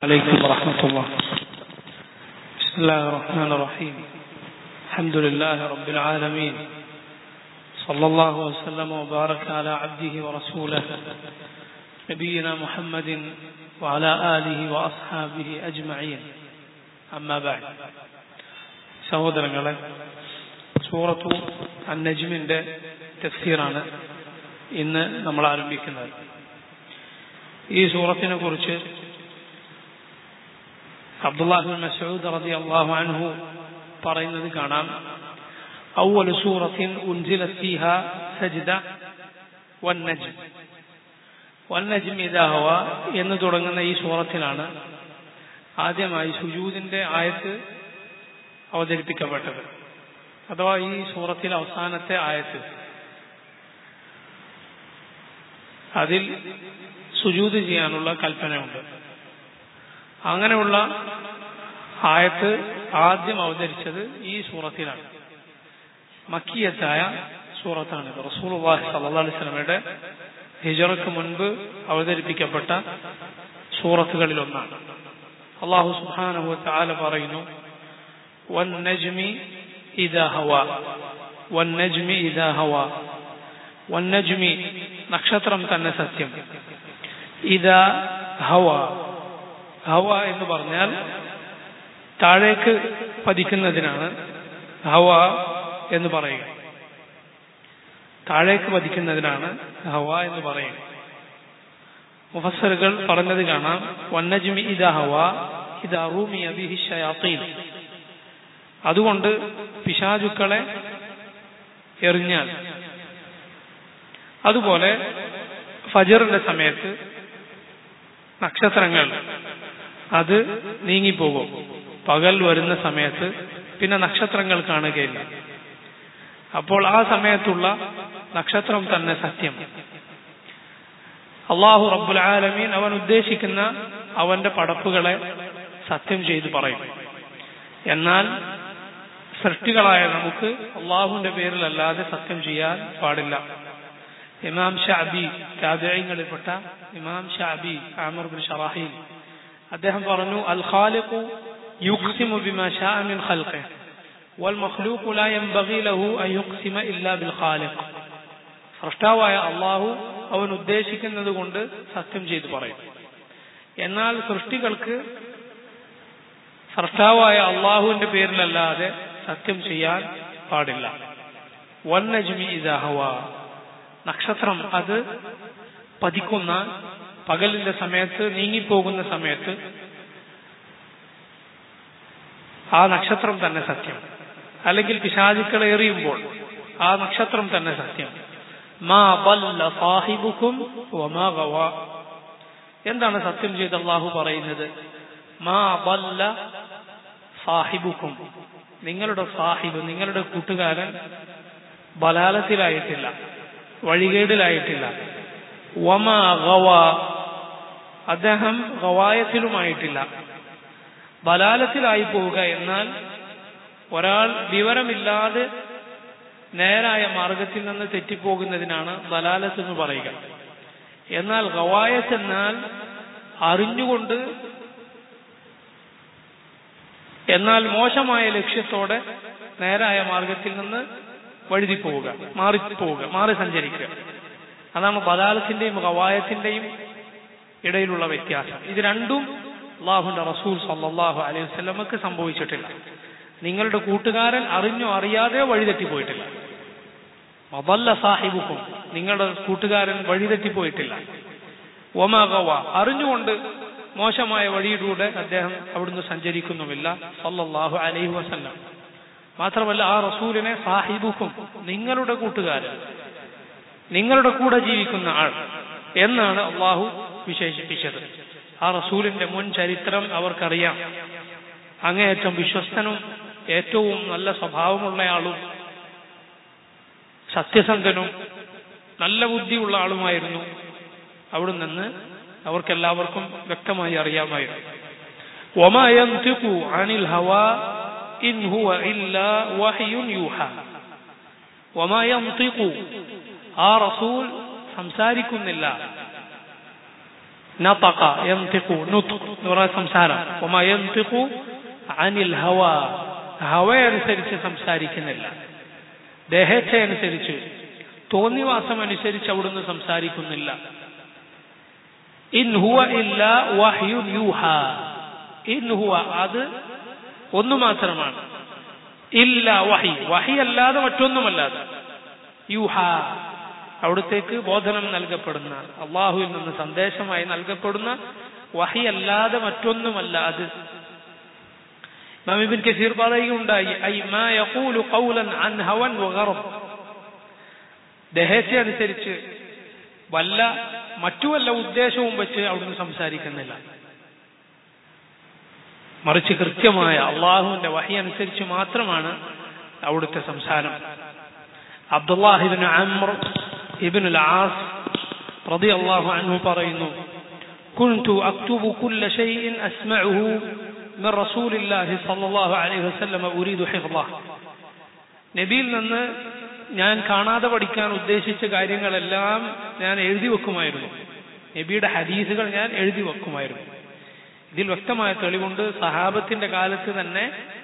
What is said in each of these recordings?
عليكم ورحمة الله بسم الله الرحمن الرحيم الحمد لله رب العالمين صلى الله وسلم وبارك على عبده ورسوله نبينا محمد وعلى آله وأصحابه أجمعين أما بعد സഹോദരങ്ങളെ സൂറത്തു അന്നജ്മിന്റെ തഫ്സീറാണ് ഇന്ന് നമ്മൾ ആരംഭിക്കുന്നത് ഈ സൂറത്തിനെ കുറിച്ച് അബ്ദുല്ലാഹിബിൻ മസൂദ് റതി അള്ളാഹു അൻഹു പറയുന്നത് കാണാം أول سورة أنزلت فيها سجدة والنجم والنجم إذا هو എന്ന് തുടങ്ങുന്ന ഈ സൂറത്തിലാണ് ആദ്യമായി സുജൂദിന്റെ ആയത്ത് അവതരിപ്പിക്കപ്പെട്ടത് അഥവാ ഈ സൂറത്തിലെ അവസാനത്തെ ആയത്ത് അതിൽ സുജൂത് ചെയ്യാനുള്ള കൽപ്പനയുണ്ട് അങ്ങനെയുള്ള ആയത്ത് ആദ്യം അവതരിച്ചത് ഈ സൂറത്തിലാണ് മക്കിയത്തായ സൂറത്താണ് റസൂൽ സല്ലാ അലൈഹി സ്വലമയുടെ ഹിജറക്ക് മുൻപ് അവതരിപ്പിക്കപ്പെട്ട സൂറത്തുകളിൽ ഒന്നാണ് അള്ളാഹു സുബാനഹു താല പറയുന്നു والنجم إذا هوى والنجم إذا هوى والنجم നക്ഷത്രം തന്നെ സത്യം ഇതാ ഹവ ഹവ എന്ന് പറഞ്ഞാൽ താഴേക്ക് പതിക്കുന്നതിനാണ് ഹവ എന്ന് പറയുക താഴേക്ക് പതിക്കുന്നതിനാണ് ഹവ എന്ന് പറയുക മുഫസറുകൾ പറഞ്ഞത് കാണാം വന്നജ്മി ഇതാ ഹവ ഇതാ റൂമി അബിഹി ഷയാത്തീൻ അതുകൊണ്ട് പിശാചുക്കളെ എറിഞ്ഞാൽ അതുപോലെ ഫജറിന്റെ സമയത്ത് നക്ഷത്രങ്ങൾ അത് നീങ്ങിപ്പോകും പകൽ വരുന്ന സമയത്ത് പിന്നെ നക്ഷത്രങ്ങൾ കാണുകയില്ല അപ്പോൾ ആ സമയത്തുള്ള നക്ഷത്രം തന്നെ സത്യം അള്ളാഹു റബ്ബുൽ ആലമീൻ അവൻ ഉദ്ദേശിക്കുന്ന അവന്റെ പടപ്പുകളെ സത്യം ചെയ്തു പറയും എന്നാൽ സൃഷ്ടികളായ നമുക്ക് അള്ളാഹുവിന്റെ പേരിലല്ലാതെ സത്യം ചെയ്യാൻ പാടില്ല ഇമാം ഷാബി താബിയങ്ങളിൽപ്പെട്ട ഇമാം ഷാബി ആമർ ബിൻ ഷറാഹിൽ അദ്ദേഹം പറഞ്ഞു അൽ ഖാലിഖു യുഖ്സിമു ബിമാ ശാഅ മിൻ ഖൽഖി വൽ മഖ്ലൂഖു ലാ യൻബഗി ലഹു അൻ യുഖ്സിമ ഇല്ലാ ബിൽ ഖാലിഖ് സൃഷ്ടാവായ അള്ളാഹു അവൻ ഉദ്ദേശിക്കുന്നത് കൊണ്ട് സത്യം ചെയ്തു പറയും എന്നാൽ സൃഷ്ടികൾക്ക് സൃഷ്ടാവായ അള്ളാഹുവിന്റെ പേരിലല്ലാതെ സത്യം ചെയ്യാൻ പാടില്ല വന്നജ്മി ഇദാഹവ നക്ഷത്രം അത് പതിക്കുന്ന പകലിന്റെ സമയത്ത് നീങ്ങിപ്പോകുന്ന സമയത്ത് ആ നക്ഷത്രം തന്നെ സത്യം അല്ലെങ്കിൽ പിശാചുക്കൾ എറിയുമ്പോൾ ആ നക്ഷത്രം തന്നെ സത്യം മാ സാഹിബുക്കും എന്താണ് സത്യം ചെയ്ത് അള്ളാഹു പറയുന്നത് മാ സാഹിബുക്കും നിങ്ങളുടെ സാഹിബ് നിങ്ങളുടെ കൂട്ടുകാരൻ ബലാലത്തിലായിട്ടില്ല വഴികേടിലായിട്ടില്ല വമ ഗവ അദ്ദേഹം ഗവായത്തിലുമായിട്ടില്ല ബലാലത്തിലായി പോവുക എന്നാൽ ഒരാൾ വിവരമില്ലാതെ നേരായ മാർഗത്തിൽ നിന്ന് തെറ്റിപ്പോകുന്നതിനാണ് ബലാലത്ത് എന്ന് പറയുക എന്നാൽ ഗവായത്ത് എന്നാൽ അറിഞ്ഞുകൊണ്ട് എന്നാൽ മോശമായ ലക്ഷ്യത്തോടെ നേരായ മാർഗത്തിൽ നിന്ന് വഴുതിപ്പോവുക മാറിപ്പോവുക മാറി സഞ്ചരിക്കുക അതാണ് ബദാലത്തിന്റെയും കവായത്തിന്റെയും ഇടയിലുള്ള വ്യത്യാസം ഇത് രണ്ടും അള്ളാഹുന്റെ റസൂൽ സല്ലാഹു അലൈഹി വസ്ലമക്ക് സംഭവിച്ചിട്ടില്ല നിങ്ങളുടെ കൂട്ടുകാരൻ അറിഞ്ഞോ അറിയാതെയോ വഴിതെറ്റിപ്പോയിട്ടില്ല മബല്ല സാഹിബുക്കും നിങ്ങളുടെ കൂട്ടുകാരൻ വഴിതെറ്റിപ്പോയിട്ടില്ല ഒമഗവ അറിഞ്ഞുകൊണ്ട് മോശമായ വഴിയിലൂടെ അദ്ദേഹം അവിടുന്ന് സഞ്ചരിക്കുന്നുമില്ല സല്ലല്ലാഹു അലൈഹി വസല്ലം മാത്രമല്ല ആ റസൂലിനെ സാഹിബുക്കും നിങ്ങളുടെ കൂട്ടുകാരൻ നിങ്ങളുടെ കൂടെ ജീവിക്കുന്ന ആൾ എന്നാണ് അള്ളാഹു വിശേഷിപ്പിച്ചത് ആ റസൂലിന്റെ മുൻ ചരിത്രം അവർക്കറിയാം അങ്ങേയറ്റം വിശ്വസ്തനും ഏറ്റവും നല്ല സ്വഭാവമുള്ളയാളും സത്യസന്ധനും നല്ല ബുദ്ധിയുള്ള ആളുമായിരുന്നു അവിടെ നിന്ന് അവർക്കെല്ലാവർക്കും വ്യക്തമായി അറിയാമായിരുന്നു ഒമയന്തിഖു അനിൽ ഹവാ ഇൻ ഹുവ ഇല്ലാ വഹയുൻ യൂഹ ഒമയന്തിഖു ആ റസൂൽ സംസാരിക്കുന്നില്ല നതഖ യന്തിഖു നുത്ഖ് എന്ന് പറയുന്ന സംസാരം വമാ യന്തിഖു അനിൽ ഹവ ഹവയനുസരിച്ച് സംസാരിക്കുന്നില്ല ദേഹേച്ഛയനുസരിച്ച് തോന്നിവാസം അനുസരിച്ച് അവിടുന്ന് സംസാരിക്കുന്നില്ല ഇൻ ഹുവ ഇല്ല വഹ്യു യൂഹ ഇൻ ഹുവ അത് ഒന്നു മാത്രമാണ് ഇല്ല വഹി വഹി അല്ലാതെ മറ്റൊന്നുമല്ലാതെ യൂഹ അവിടത്തേക്ക് ബോധനം നൽകപ്പെടുന്ന അള്ളാഹുവിൽ നിന്ന് സന്ദേശമായി നൽകപ്പെടുന്ന വഹി അല്ലാതെ മറ്റൊന്നുമല്ല അത് ഇമാം കസീർ പറയുകയുണ്ടായി ഐ മാ യഖൂലു ഖൗലൻ അൻ ഹവൻ വഗറബ് ദഹേച്ഛ അനുസരിച്ച് വല്ല മറ്റു വല്ല ഉദ്ദേശവും വെച്ച് അവിടുന്ന് സംസാരിക്കുന്നില്ല മറിച്ച് കൃത്യമായ അള്ളാഹുവിന്റെ വഹി അനുസരിച്ച് മാത്രമാണ് അവിടുത്തെ സംസാരം അബ്ദുല്ലാഹിബിൻ അമ്ര ഇബിൻ ആസ് റതി അള്ളാഹു അൻഹു പറയുന്നു كنت أكتب كل شيء أسمعه من رسول الله صلى الله عليه وسلم أريد حفظه നബിയിൽ നിന്ന് ഞാൻ കാണാതെ പഠിക്കാൻ ഉദ്ദേശിച്ച കാര്യങ്ങളെല്ലാം ഞാൻ എഴുതി വെക്കുമായിരുന്നു നബിയുടെ ഹദീസുകൾ ഞാൻ എഴുതി വെക്കുമായിരുന്നു ഇതിൽ വ്യക്തമായ തെളിവുണ്ട് സഹാബത്തിന്റെ കാലത്ത് തന്നെ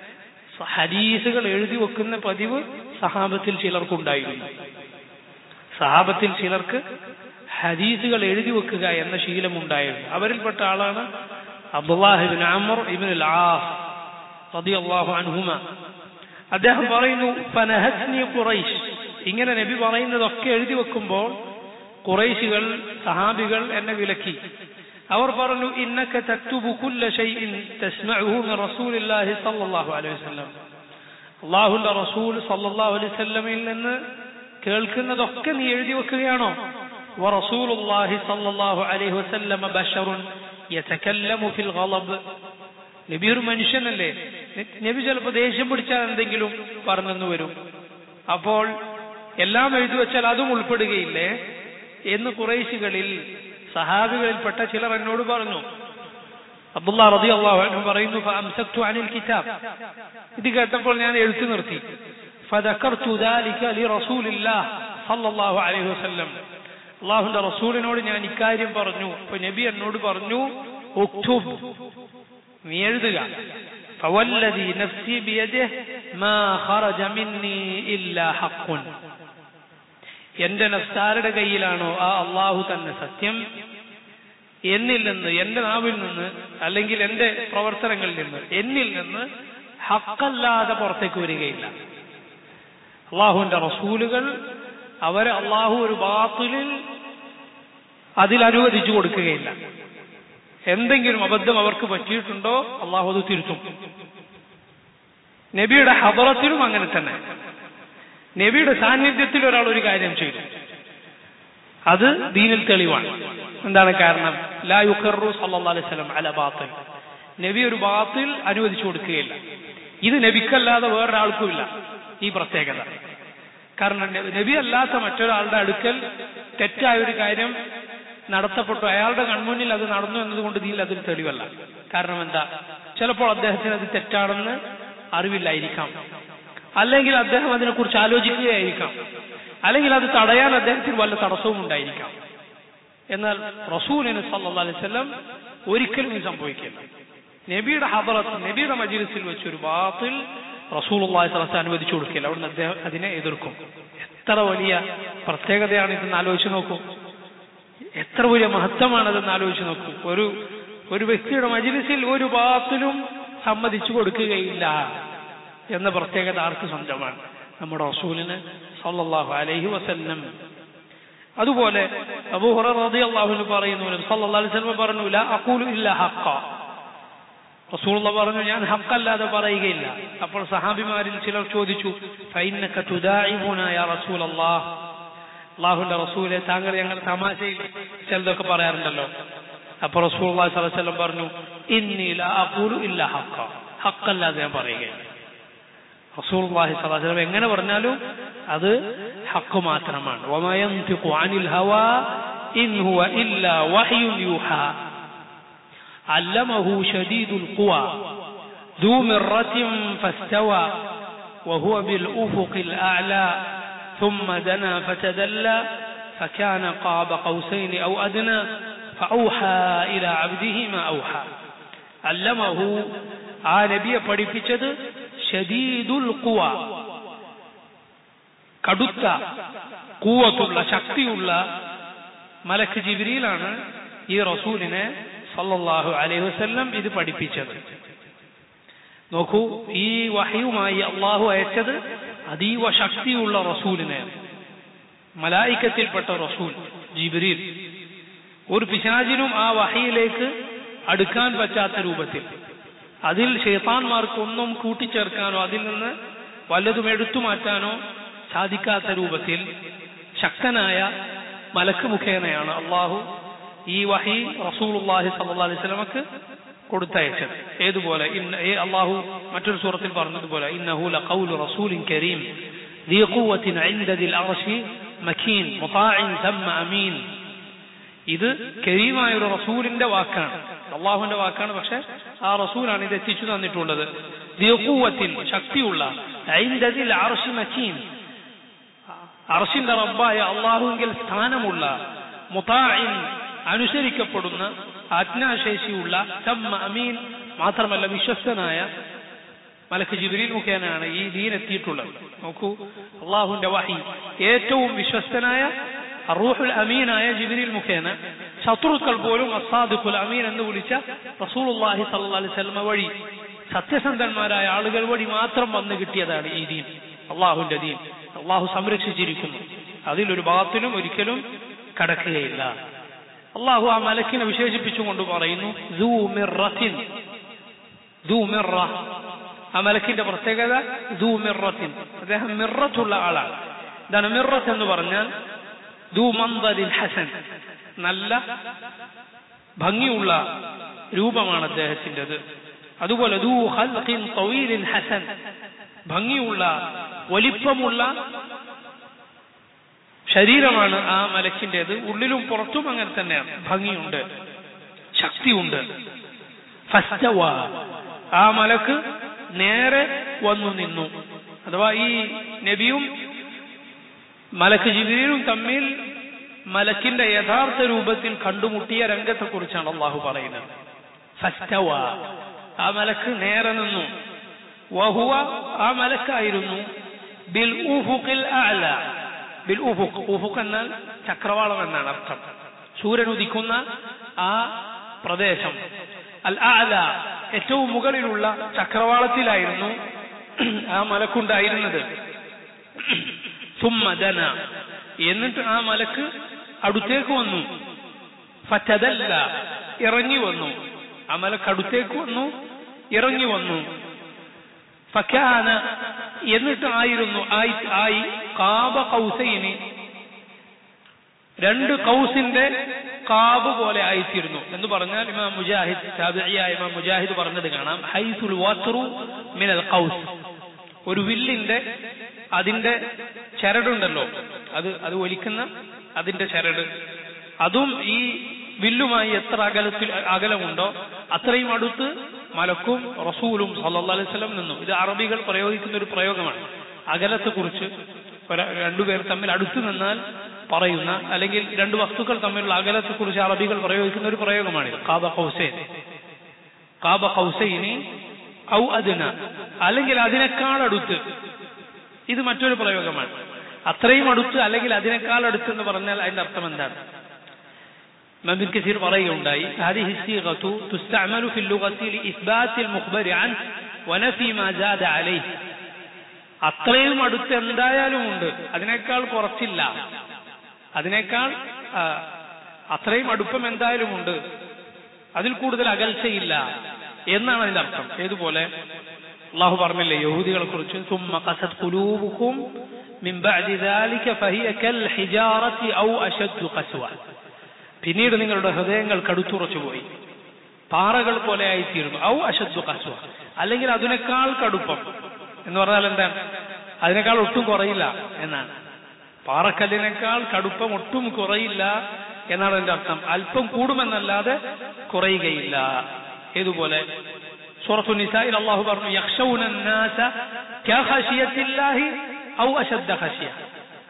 ഹദീസുകൾ എഴുതി വെക്കുന്ന പതിവ് സഹാബത്തിൽ ചിലർക്കുണ്ടായിരുന്നു സഹാബത്തിൽ ചിലർക്ക് ഹദീസുകൾ എഴുതി വെക്കുക എന്ന ശീലമുണ്ടായിരുന്നു അവരിൽപ്പെട്ട ആളാണ് അബ്ദുല്ലാഹിബിൻ അമർ ഇബിൻ ആസ് റളിയല്ലാഹു അൻഹുമ അദ്ദേഹം പറയുന്നു ഫനഹസ്നി ഖുറൈശ് ഇങ്ങനെ നബി പറയുന്നതൊക്കെ എഴുതി വെക്കുമ്പോൾ ഖുറൈശികൾ സഹാബികൾ എന്നെ വിലക്കി അവർ പറഞ്ഞു ഇന്നക തക്തുബു കുല്ല ഷൈഇൻ തസ്മഉഹു മിൻ റസൂലില്ലാഹി സ്വല്ലല്ലാഹു അലൈഹി വസല്ലം അല്ലാഹുവിന്റെ റസൂൽ സ്വല്ലല്ലാഹു അലൈഹി വസല്ലമയിൽ നിന്ന് കേൾക്കുന്നതൊക്കെ നീ എഴുതി വെക്കുകയാണോ ورسول الله صلى الله عليه وسلم بشر يتكلم في الغضب നബി ഒരു മനുഷ്യനല്ലേ നബി ചിലപ്പോൾ ദേഷ്യം പിടിച്ചാൽ എന്തെങ്കിലും പറഞ്ഞെന്ന് വരും അപ്പോൾ എല്ലാം എഴുതി വെച്ചാൽ അതും ഉൾപ്പെടുകയില്ലേ എന്ന് കുറേശികളിൽ സഹാബികളിൽപ്പെട്ട ചിലർ എന്നോട് പറഞ്ഞു അബ്ദുള്ള റതി അള്ളാഹു പറയുന്നു ഫഅംസക്തു അനിൽ കിതാബ് ഇത് കേട്ടപ്പോൾ ഞാൻ എഴുത്തു നിർത്തി فذكرت ذلك لرسول الله صلى الله عليه وسلم അള്ളാഹുന്റെ റസൂലിനോട് ഞാൻ ഇക്കാര്യം പറഞ്ഞു അപ്പൊ നബി എന്നോട് പറഞ്ഞു ഉക്തുബ് നീ എഴുതുക فوالذي نفسي بيده ما خرج مني إلا حق എന്റെ നഫ്സാരുടെ കയ്യിലാണോ ആ അള്ളാഹു തന്നെ സത്യം എന്നിൽ നിന്ന് എന്റെ നാവിൽ നിന്ന് അല്ലെങ്കിൽ എന്റെ പ്രവർത്തനങ്ങളിൽ നിന്ന് എന്നിൽ നിന്ന് ഹക്കല്ലാതെ പുറത്തേക്ക് വരികയില്ല അള്ളാഹുവിന്റെ റസൂലുകൾ അവരെ അള്ളാഹു ഒരു ബാത്തിലിൽ അതിൽ അനുവദിച്ചു കൊടുക്കുകയില്ല എന്തെങ്കിലും അബദ്ധം അവർക്ക് പറ്റിയിട്ടുണ്ടോ അള്ളാഹു അത് തിരുത്തും നബിയുടെ ഹബറത്തിലും അങ്ങനെ തന്നെ നബിയുടെ സാന്നിധ്യത്തിൽ ഒരാൾ ഒരു കാര്യം ചെയ്തു അത് ദീനിൽ തെളിവാണ് എന്താണ് കാരണം ലാ യുഖറു സല്ലല്ലാഹു അലൈഹി വസല്ലം അല ബാത്തിൽ നബി ഒരു ബാത്തിൽ അനുവദിച്ചു കൊടുക്കുകയില്ല ഇത് നബിക്കല്ലാതെ വേറൊരാൾക്കുമില്ല ഈ പ്രത്യേകത കാരണം നബി അല്ലാത്ത മറ്റൊരാളുടെ അടുക്കൽ തെറ്റായ ഒരു കാര്യം നടത്തപ്പെട്ടു അയാളുടെ കൺമുന്നിൽ അത് നടന്നു എന്നതുകൊണ്ട് ദീനിൽ അതിൽ തെളിവല്ല കാരണം എന്താ ചിലപ്പോൾ അദ്ദേഹത്തിന് അത് തെറ്റാണെന്ന് അറിവില്ലായിരിക്കാം അല്ലെങ്കിൽ അദ്ദേഹം അതിനെക്കുറിച്ച് ആലോചിക്കുകയായിരിക്കാം അല്ലെങ്കിൽ അത് തടയാൻ അദ്ദേഹത്തിന് വല്ല തടസ്സവും ഉണ്ടായിരിക്കാം എന്നാൽ റസൂലിന് സല്ലാ അലൈവല്ലം ഒരിക്കലും ഇത് സംഭവിക്കില്ല നബിയുടെ ഹബറത്ത് നബിയുടെ മജിലിസിൽ വെച്ച് ഒരു ബാത്തിൽ റസൂൽ അള്ളാഹി അനുവദിച്ചു കൊടുക്കില്ല അവിടുന്ന് അദ്ദേഹം അതിനെ എതിർക്കും എത്ര വലിയ പ്രത്യേകതയാണ് ഇതെന്ന് ആലോചിച്ച് നോക്കൂ എത്ര വലിയ മഹത്വമാണതെന്ന് ആലോചിച്ച് നോക്കൂ ഒരു ഒരു വ്യക്തിയുടെ മജിലിസിൽ ഒരു ബാത്തിലും സമ്മതിച്ചു കൊടുക്കുകയില്ല എന്ന പ്രത്യേകത ആർക്ക് സ്വന്തമാണ് നമ്മുടെ റസൂലിന് സല്ലല്ലാഹു അലൈഹി വസല്ലം അതുപോലെ അബൂ ഹുറൈറ റളിയല്ലാഹു പറയുന്നു സല്ലല്ലാഹു അലൈഹി വസല്ലം പറഞ്ഞു ലാ അഖൂലു ഇല്ല ഹഖ റസൂലുള്ള പറഞ്ഞു ഞാൻ ഹക്കല്ലാതെ പറയുകയില്ല അപ്പോൾ സഹാബിമാരിൽ ചിലർ ചോദിച്ചു ഫൈനക തുദാഇബുന യാ റസൂലല്ലാഹ് അള്ളാഹുന്റെ റസൂലെ താങ്കൾ ഞങ്ങൾ തമാശയിൽ ചിലതൊക്കെ പറയാറുണ്ടല്ലോ അപ്പൊ റസൂൽ വസല്ലം പറഞ്ഞു ഇന്നി ലാ അഖൂലു ഇല്ല ഹഖ ഹക്കല്ലാതെ ഞാൻ പറയുകയില്ല റസൂൽ വസല്ലം എങ്ങനെ പറഞ്ഞാലും അത് ഹക്ക് മാത്രമാണ് വമയന്തിഖു അനിൽ ഹവാ ഇൻ ഹുവ ഇല്ലാ വഹ്യുൻ യൂഹാ علمه شديد القوى ذو مرة فاستوى وهو بالأفق الأعلى ثم دنا فتدلى فكان قاب قوسين أو أدنى فأوحى إلى عبده ما أوحى علمه ആ നബിയെ പഠിപ്പിച്ചത് ഷദീദുൽ ഖുവ കടുത്ത കൂവത്തുള്ള ശക്തിയുള്ള മലക്ക് ജിബ്രീലാണ് ഈ റസൂലിനെ സല്ലല്ലാഹു അലൈഹി വസല്ലം ഇത് പഠിപ്പിച്ചത് നോക്കൂ ഈ വഹയുമായി അള്ളാഹു അയച്ചത് അതീവ ശക്തിയുള്ള റസൂലിനെ മലായിക്കത്തിൽപ്പെട്ട റസൂൽ ജിബ്രീൽ ഒരു പിശാചിനും ആ വഹയിലേക്ക് അടുക്കാൻ പറ്റാത്ത രൂപത്തിൽ അതിൽ ഷെയ്ത്താൻമാർക്കൊന്നും കൂട്ടിച്ചേർക്കാനോ അതിൽ നിന്ന് വല്ലതും എടുത്തു മാറ്റാനോ സാധിക്കാത്ത രൂപത്തിൽ ശക്തനായ മലക്ക് മുഖേനയാണ് അള്ളാഹു ഈ വഹി റസൂലുള്ളാഹി സല്ലല്ലാഹു അലൈഹി വസല്ലമക്ക് കൊടുത്തയച്ചത് ഏതുപോലെ ഇന്ന ഏ അള്ളാഹു മറ്റൊരു സൂറത്തിൽ പറഞ്ഞതുപോലെ ഇന്നഹു ലഖൗലു റസൂലിൻ കരീം ذي قوة عند ذي العرش مكين مطاع ثم أمين ഇത് കരീമായ ഒരു റസൂലിന്റെ വാക്കാണ് അള്ളാഹുവിന്റെ വാക്കാണ് പക്ഷെ ആ റസൂലാണ് ഇത് എത്തിച്ചു തന്നിട്ടുള്ളത് ദിയക്കൂവത്തിൻ ശക്തിയുള്ള ഐന്ദതിൽ അർഷി മക്കീൻ അർഷിന്റെ റബ്ബായ അള്ളാഹുവിൽ സ്ഥാനമുള്ള മുതാഇൻ അനുസരിക്കപ്പെടുന്ന ആജ്ഞാശേഷിയുള്ള തമ്മ അമീൻ മാത്രമല്ല വിശ്വസ്തനായ മലക്ക് ജിബ്രീൽ മുഖേനയാണ് ഈ ദീൻ എത്തിയിട്ടുള്ളത് നോക്കൂ അള്ളാഹുവിന്റെ വഹി ഏറ്റവും വിശ്വസ്തനായ അറൂഹുൽ അമീനായ ജിബ്രീൽ മുഖേന ശത്രുക്കൾ പോലും അസാദുഖുൽ അമീൻ എന്ന് വിളിച്ച റസൂലുള്ളാഹി സല്ലല്ലാഹു അലൈഹി വസല്ലമ വഴി സത്യസന്ധന്മാരായ ആളുകൾ വഴി മാത്രം വന്നു കിട്ടിയതാണ് ഈ ദീൻ അള്ളാഹുവിന്റെ ദീൻ അള്ളാഹു സംരക്ഷിച്ചിരിക്കുന്നു അതിലൊരു ഭാഗത്തിലും ഒരിക്കലും കടക്കുകയില്ല അള്ളാഹു ആ മലക്കിനെ വിശേഷിപ്പിച്ചുകൊണ്ട് പറയുന്നു ദൂ മിർറത്തിൻ ദൂ മിറ ആ മലക്കിന്റെ പ്രത്യേകത ദൂ മിറത്തിൻ അദ്ദേഹം മിറത്തുള്ള ആളാണ് ഇതാണ് മിറത്ത് എന്ന് പറഞ്ഞാൽ ദൂ മന്ദലിൻ ഹസൻ നല്ല ഭംഗിയുള്ള രൂപമാണ് അദ്ദേഹത്തിൻ്റെത് അതുപോലെ ദൂ ഖൽഖിൻ തവീലിൻ ഹസൻ ഭംഗിയുള്ള വലിപ്പമുള്ള ശരീരമാണ് ആ മലക്കിൻ്റെത് ഉള്ളിലും പുറത്തും അങ്ങനെ തന്നെയാണ് ഭംഗിയുണ്ട് ശക്തിയുണ്ട് ഫസ്റ്റവ ആ മലക്ക് നേരെ വന്നു നിന്നു അഥവാ ഈ നബിയും മലക്ക് ജിബിരിലും തമ്മിൽ മലക്കിന്റെ യഥാർത്ഥ രൂപത്തിൽ കണ്ടുമുട്ടിയ രംഗത്തെക്കുറിച്ചാണ് അള്ളാഹു പറയുന്നത് ഫസ്റ്റവ ആ മലക്ക് നേരെ നിന്നു വഹുവ ആ മലക്കായിരുന്നു ബിൽ ഊഫുഖിൽ അഅല ബിൽ ഊഫുഖ് ഊഫുഖ് എന്നാൽ ചക്രവാളം എന്നാണ് അർത്ഥം സൂര്യൻ ഉദിക്കുന്ന ആ പ്രദേശം അൽ അഅല ഏറ്റവും മുകളിലുള്ള ചക്രവാളത്തിലായിരുന്നു ആ മലക്കുണ്ടായിരുന്നത് സുമ്മദന എന്നിട്ട് ആ മലക്ക് അടുത്തേക്ക് വന്നു ഫറ്റതല്ല ഇറങ്ങി വന്നു ആ മലക്ക് അടുത്തേക്ക് വന്നു ഇറങ്ങി വന്നു ഫക്കാന എന്നിട്ട് ആയിരുന്നു ആയി ആയി കാബ കൗസൈനി രണ്ട് കൗസിന്റെ കാബ് പോലെ ആയിത്തീരുന്നു എന്ന് പറഞ്ഞാൽ ഇമാം മുജാഹിദ് താബിയായ ഇമാം മുജാഹിദ് പറഞ്ഞത് കാണാം ഹൈസുൽ വാത്രു മിനൽ കൗസ് ഒരു വില്ലിന്റെ അതിന്റെ ചരടുണ്ടല്ലോ അത് അത് ഒലിക്കുന്ന അതിന്റെ ചരട് അതും ഈ വില്ലുമായി എത്ര അകലത്തിൽ അകലമുണ്ടോ അത്രയും അടുത്ത് മലക്കും റസൂലും സല്ലല്ലാഹു അലൈഹി വസല്ലം നിന്നു ഇത് അറബികൾ പ്രയോഗിക്കുന്ന ഒരു പ്രയോഗമാണ് അകലത്തെക്കുറിച്ച് ഒര- രണ്ടുപേർ തമ്മിൽ അടുത്തു നിന്നാൽ പറയുന്ന അല്ലെങ്കിൽ രണ്ട് വസ്തുക്കൾ തമ്മിലുള്ള അകലത്തെക്കുറിച്ച് അറബികൾ പ്രയോഗിക്കുന്ന ഒരു പ്രയോഗമാണിത് കാബ ഹൗസൈൻ കാബ ഹൗസൈനി ഔ അദ്ന അല്ലെങ്കിൽ അതിനേക്കാൾ അടുത്ത് ഇത് മറ്റൊരു പ്രയോഗമാണ് അത്രയും അടുത്ത് അല്ലെങ്കിൽ അതിനേക്കാൾ അടുത്ത് എന്ന് പറഞ്ഞാൽ അതിന്റെ അർത്ഥം എന്താണ് ഇമാം ബിൻ കസീർ പറയുകയുണ്ടായി هذه الصيغة تستعمل في اللغة لإثبات المخبر عنه ونفي ما زاد عليه അത്രയും അടുത്ത് എന്തായാലും ഉണ്ട് അതിനേക്കാൾ കുറച്ചില്ല അതിനേക്കാൾ ആ, അത്രയും അടുപ്പം എന്തായാലും ഉണ്ട് അതിൽ കൂടുതൽ അകൽച്ചയില്ല എന്നാണ് അതിന്റെ അർത്ഥം ഏതുപോലെ അള്ളാഹു പറഞ്ഞില്ലേ യഹൂദികളെ കുറിച്ച് ثم قست قلوبكم من بعد ذلك فهي كالحجارة أو أشد قسوة പിന്നീട് നിങ്ങളുടെ ഹൃദയങ്ങൾ കടുത്തുറച്ചു പോയി പാറകൾ പോലെ ആയിത്തീരുന്നു ഔ അശദ്ദു കസ്വ അല്ലെങ്കിൽ അതിനേക്കാൾ കടുപ്പം എന്ന് പറഞ്ഞാൽ എന്താണ് അതിനേക്കാൾ ഒട്ടും കുറയില്ല എന്നാണ് പാറക്കല്ലിനേക്കാൾ കടുപ്പം ഒട്ടും കുറയില്ല എന്നാണ് അതിന്റെ അർത്ഥം അല്പം കൂടുമെന്നല്ലാതെ കുറയുകയില്ല ഏതുപോലെ സൂറത്തു നിസായിൽ അള്ളാഹു പറഞ്ഞു യക്ഷൗന الناس كخشية الله أو أشد خشية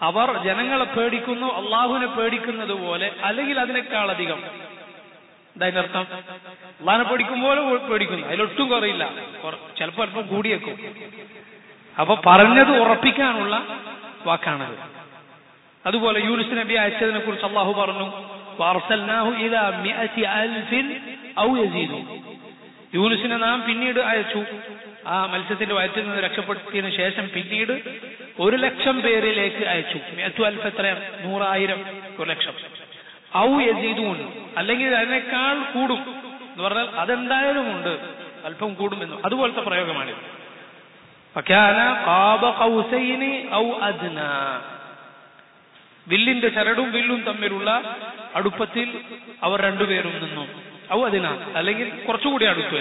അവർ ജനങ്ങളെ പേടിക്കുന്നു അള്ളാഹുവിനെ പേടിക്കുന്നത് പോലെ അല്ലെങ്കിൽ അതിനേക്കാൾ അധികം എന്താ അർത്ഥം അള്ളാഹിനെ പേടിക്കുമ്പോൾ പേടിക്കുന്നു അതിലൊട്ടും കുറയില്ല ചിലപ്പോൾ അല്പം കൂടിയേക്കും അപ്പൊ പറഞ്ഞത് ഉറപ്പിക്കാനുള്ള വാക്കാണത് അതുപോലെ യൂനുസ് നബി അയച്ചതിനെ കുറിച്ച് അള്ളാഹു പറഞ്ഞു വാർസൽനാഹു ഇലാ മിഅതി അൽഫിൻ ഔ യസീദു യൂനുസിനെ നാം പിന്നീട് അയച്ചു ആ മത്സ്യത്തിന്റെ വയറ്റിൽ നിന്ന് രക്ഷപ്പെടുത്തിയതിനു ശേഷം പിന്നീട് ഒരു ലക്ഷം പേരിലേക്ക് അയച്ചു മിഅത്തു അൽഫ് എത്രയാണ് നൂറായിരം ഒരു ലക്ഷം ഔ യസീദൂൻ അല്ലെങ്കിൽ അതിനേക്കാൾ കൂടും എന്ന് പറഞ്ഞാൽ അതെന്തായാലും ഉണ്ട് അല്പം കൂടുമെന്നും അതുപോലത്തെ പ്രയോഗമാണിത് فكان قاب قوسين أو أدنى വില്ലിന്റെ ചരടും വില്ലും തമ്മിലുള്ള അടുപ്പത്തിൽ അവർ രണ്ടുപേരും നിന്നു ഔ അതിന അല്ലെങ്കിൽ കുറച്ചുകൂടി അടുത്ത്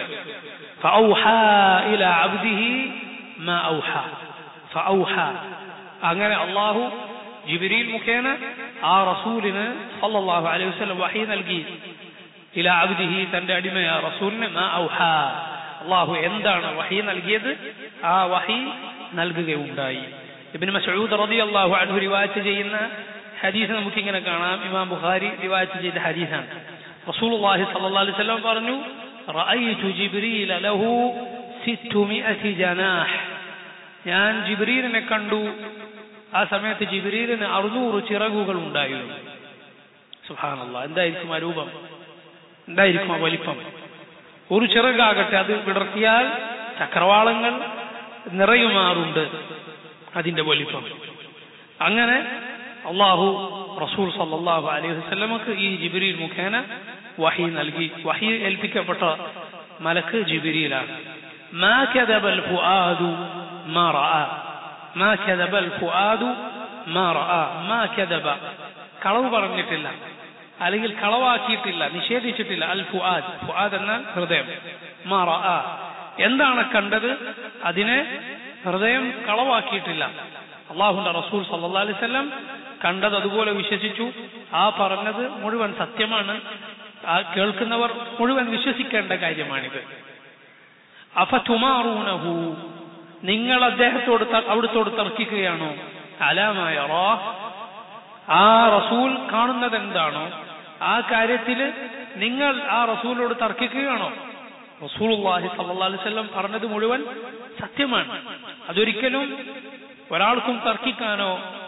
അങ്ങനെ അള്ളാഹു ജിബിരിയിൽ മുഖേന ആ റസൂലിന് സല്ലല്ലാഹു അലൈഹി വസല്ലം വഹി നൽകി ഇല അബ്ദിഹി തന്റെ അടിമയ റസൂലിന് മാ ഔഹ അള്ളാഹു എന്താണ് വഹി നൽകിയത് ആ വഹി നൽകുകയുണ്ടായി ഇബിന് മസൂദ് റതി അള്ളാഹു അൻഹു റിവായത്ത് ചെയ്യുന്ന ഹദീസ് നമുക്ക് ഇങ്ങനെ കാണാം ഇമാം ബുഖാരി റിവായത്ത് ചെയ്ത ഹദീസാണ് റസൂലുള്ളാഹി സ്വല്ലല്ലാഹു അലൈഹി വസല്ലം പറഞ്ഞു റഅയ്തു ജിബ്രീല ലഹു 600 ജനാഹ് ഞാൻ ജിബ്രീലിനെ കണ്ടു ആ സമയത്ത് ജിബ്രീലിന് അറുന്നൂറ് ചിറകുകൾ ഉണ്ടായിരുന്നു സുബ്ഹാനല്ലാഹ് എന്തായിരിക്കും ആ രൂപം എന്തായിരിക്കും ആ വലിപ്പം ഒരു ചിറകാകട്ടെ അത് വിടർത്തിയാൽ ചക്രവാളങ്ങൾ നിറയുമാറുണ്ട് അതിന്റെ വലിപ്പം അങ്ങനെ അള്ളാഹു റസൂൽ സല്ലാഹു അലൈഹി വസ്ലമക്ക് ഈ ജിബിരിയിൽ മുഖേന വഹി നൽകി വഹി ഏൽപ്പിക്കപ്പെട്ട മലക്ക് ജിബിരിയിലാണ് ما كذب الفؤاد ما رأى ما كذب الفؤاد ما رأى ما كذب കളവ് പറഞ്ഞിട്ടില്ല അല്ലെങ്കിൽ കളവാക്കിയിട്ടില്ല നിഷേധിച്ചിട്ടില്ല അൽ ഫുആദ് ഫുആദ് എന്നാൽ ഹൃദയം മാ റഅ എന്താണ് കണ്ടത് അതിനെ ഹൃദയം കളവാക്കിയിട്ടില്ല അള്ളാഹുന്റെ റസൂൽ സല്ലല്ലാഹു അലൈഹി വസല്ലം കണ്ടത് അതുപോലെ വിശ്വസിച്ചു ആ പറഞ്ഞത് മുഴുവൻ സത്യമാണ് ആ കേൾക്കുന്നവർ മുഴുവൻ വിശ്വസിക്കേണ്ട കാര്യമാണിത് അഫതുമാറൂനഹു നിങ്ങൾ അദ്ദേഹത്തോട് അവിടുത്തോട് തർക്കിക്കുകയാണോ അലാമായ ആ റസൂൽ കാണുന്നത് എന്താണോ ആ കാര്യത്തിൽ നിങ്ങൾ ആ റസൂലോട് തർക്കിക്കുകയാണോ റസൂലുള്ളാഹി സല്ലല്ലാഹു അലൈഹി വസല്ലം പറഞ്ഞത് മുഴുവൻ സത്യമാണ് അതൊരിക്കലും ഒരാൾക്കും തർക്കിക്കാനോ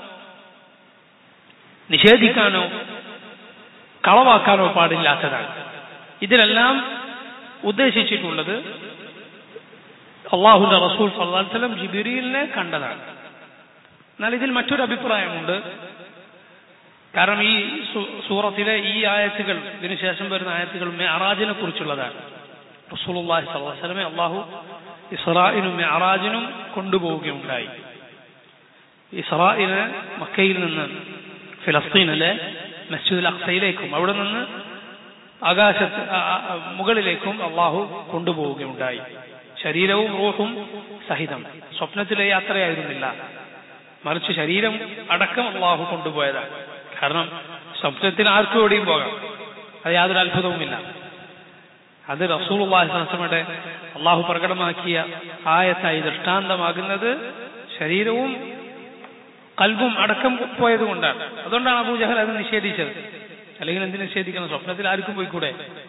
നിഷേധിക്കാനോ കളവാക്കാനോ പാടില്ലാത്തതാണ് ഇതിലെല്ലാം ഉദ്ദേശിച്ചിട്ടുള്ളത് അള്ളാഹുന്റെ റസൂൽ സല്ലല്ലാഹു അലൈഹി വസല്ലം ജിബിരിലിനെ കണ്ടതാണ് എന്നാൽ ഇതിൽ മറ്റൊരു അഭിപ്രായമുണ്ട് കാരണം ഈ സൂറത്തിലെ ഈ ആയത്തുകൾ ഇതിനുശേഷം വരുന്ന ആയത്തുകൾ മെഹറാജിനെ കുറിച്ചുള്ളതാണ് റസൂലുള്ളാഹി സ്വല്ലല്ലാഹു അലൈഹി വസല്ലമെ അള്ളാഹു ഇസ്രായിനും മെഹറാജിനും കൊണ്ടുപോവുകയുണ്ടായി ഇസ്രായിന് മക്കയിൽ നിന്ന് ഫിലസ്തീനിലെ മസ്ജിദുൽ അഖ്സയിലേക്കും അവിടെ നിന്ന് ആകാശത്ത് മുകളിലേക്കും അള്ളാഹു കൊണ്ടുപോവുകയുണ്ടായി ശരീരവും റൂഹും സഹിതം സ്വപ്നത്തിലെ യാത്രയായിരുന്നില്ല മറിച്ച് ശരീരം അടക്കം അള്ളാഹു കൊണ്ടുപോയതാണ് കാരണം സ്വപ്നത്തിന് ആർക്കും എവിടെയും പോകാം അത് യാതൊരു അത്ഭുതവുമില്ല അത് റസൂൽയുടെ അള്ളാഹു പ്രകടമാക്കിയ ആയത്തായി ദൃഷ്ടാന്തമാകുന്നത് ശരീരവും കൽബും അടക്കം പോയതുകൊണ്ടാണ് അതുകൊണ്ടാണ് അബൂജഹൽ അത് നിഷേധിച്ചത് അല്ലെങ്കിൽ എന്ത് നിഷേധിക്കണം സ്വപ്നത്തിൽ ആർക്കും പോയിക്കൂടെ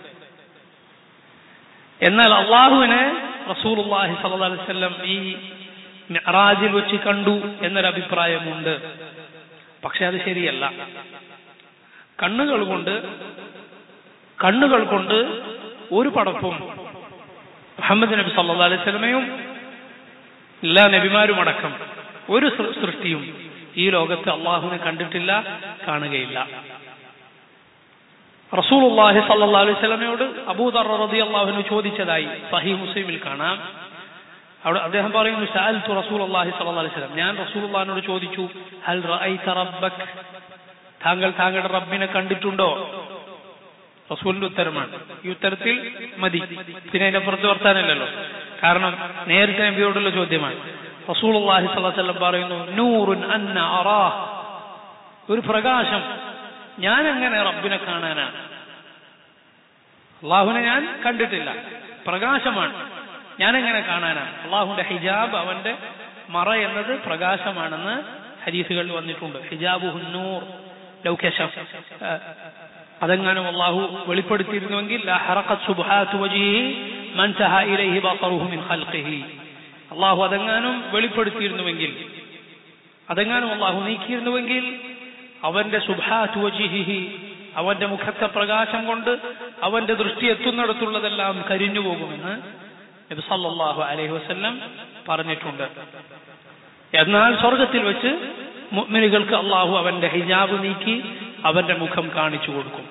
എന്നാൽ അള്ളാഹുവിനെ റസൂലുള്ളാഹി സല്ലല്ലാഹു അലൈഹി വസല്ലം ഈ മിഅറാജിൽ വെച്ച് കണ്ടു എന്നൊരു അഭിപ്രായമുണ്ട് പക്ഷെ അത് ശരിയല്ല കണ്ണുകൾ കൊണ്ട് കണ്ണുകൾ കൊണ്ട് ഒരു പടപ്പും മുഹമ്മദ് നബി സല്ലല്ലാഹു അലൈഹി വസല്ലമയും എല്ലാ നബിമാരും അടക്കം ഒരു സൃഷ്ടിയും ഈ ലോകത്ത് അള്ളാഹുവിനെ കണ്ടിട്ടില്ല കാണുകയില്ല റസൂലുള്ളാഹി സല്ലല്ലാഹു അലൈഹി വസല്ലമയോട് അബൂദർ റളിയല്ലാഹു ചോദിച്ചതായി സഹീഹ് മുസ്ലിമിൽ കാണാം അവിടെ അദ്ദേഹം പറയുന്നു സഅൽതു റസൂലുള്ളാഹി സ്വല്ലല്ലാഹു അലൈഹി വസല്ലം ഞാൻ റസൂലുള്ളാഹിനോട് ചോദിച്ചു ഹൽ റഅയ്ത റബ്ബക് താങ്കൾ താങ്കളുടെ റബ്ബിനെ കണ്ടിട്ടുണ്ടോ റസൂലിന്റെ ഉത്തരമാണ് ഈ ഉത്തരത്തിൽ മതി പിന്നെ അതിന്റെ പുറത്ത് വർത്താനല്ലോ കാരണം നേരത്തെ നബിയോടുള്ള ചോദ്യമാണ് റസൂലുള്ളാഹി സ്വല്ലല്ലാഹു അലൈഹി വസല്ലം പറയുന്നു നൂറുൻ അന്ന അറാഹ് ഒരു പ്രകാശം ഞാൻ എങ്ങനെ റബ്ബിനെ കാണാനാണ് അള്ളാഹുവിനെ ഞാൻ കണ്ടിട്ടില്ല പ്രകാശമാണ് ഞാൻ എങ്ങനെ കാണാനാണ് അള്ളാഹുന്റെ ഹിജാബ് അവന്റെ മറ എന്നത് പ്രകാശമാണെന്ന് ഹദീസുകളിൽ വന്നിട്ടുണ്ട് ഹിജാബുഹു നൂർ ലൗ കശഫ് അതെങ്ങാനും അള്ളാഹു വെളിപ്പെടുത്തിയിരുന്നുവെങ്കിൽ ലഹറഖത് സുബ്ഹാതു വജ്ഹിഹി മൻ തഹ ഇലൈഹി ബസറുഹു മിൻ ഖൽഖിഹി അള്ളാഹു അതെങ്ങാനും വെളിപ്പെടുത്തിയിരുന്നുവെങ്കിൽ അതെങ്ങാനും അള്ളാഹു നീക്കിയിരുന്നുവെങ്കിൽ അവന്റെ സുബ്ഹാതു വജ്ഹിഹി അവന്റെ മുഖത്തെ പ്രകാശം കൊണ്ട് അവന്റെ ദൃഷ്ടി എത്തുന്നിടത്തുള്ളതെല്ലാം കരിഞ്ഞു പോകുമെന്ന് നബി സല്ലല്ലാഹു അലൈഹി വസല്ലം പറഞ്ഞിട്ടുണ്ട് എന്നാൽ സ്വർഗത്തിൽ വെച്ച് മുഅ്മിനുകൾക്ക് അള്ളാഹു അവന്റെ ഹിജാബ് നീക്കി അവന്റെ മുഖം കാണിച്ചു കൊടുക്കും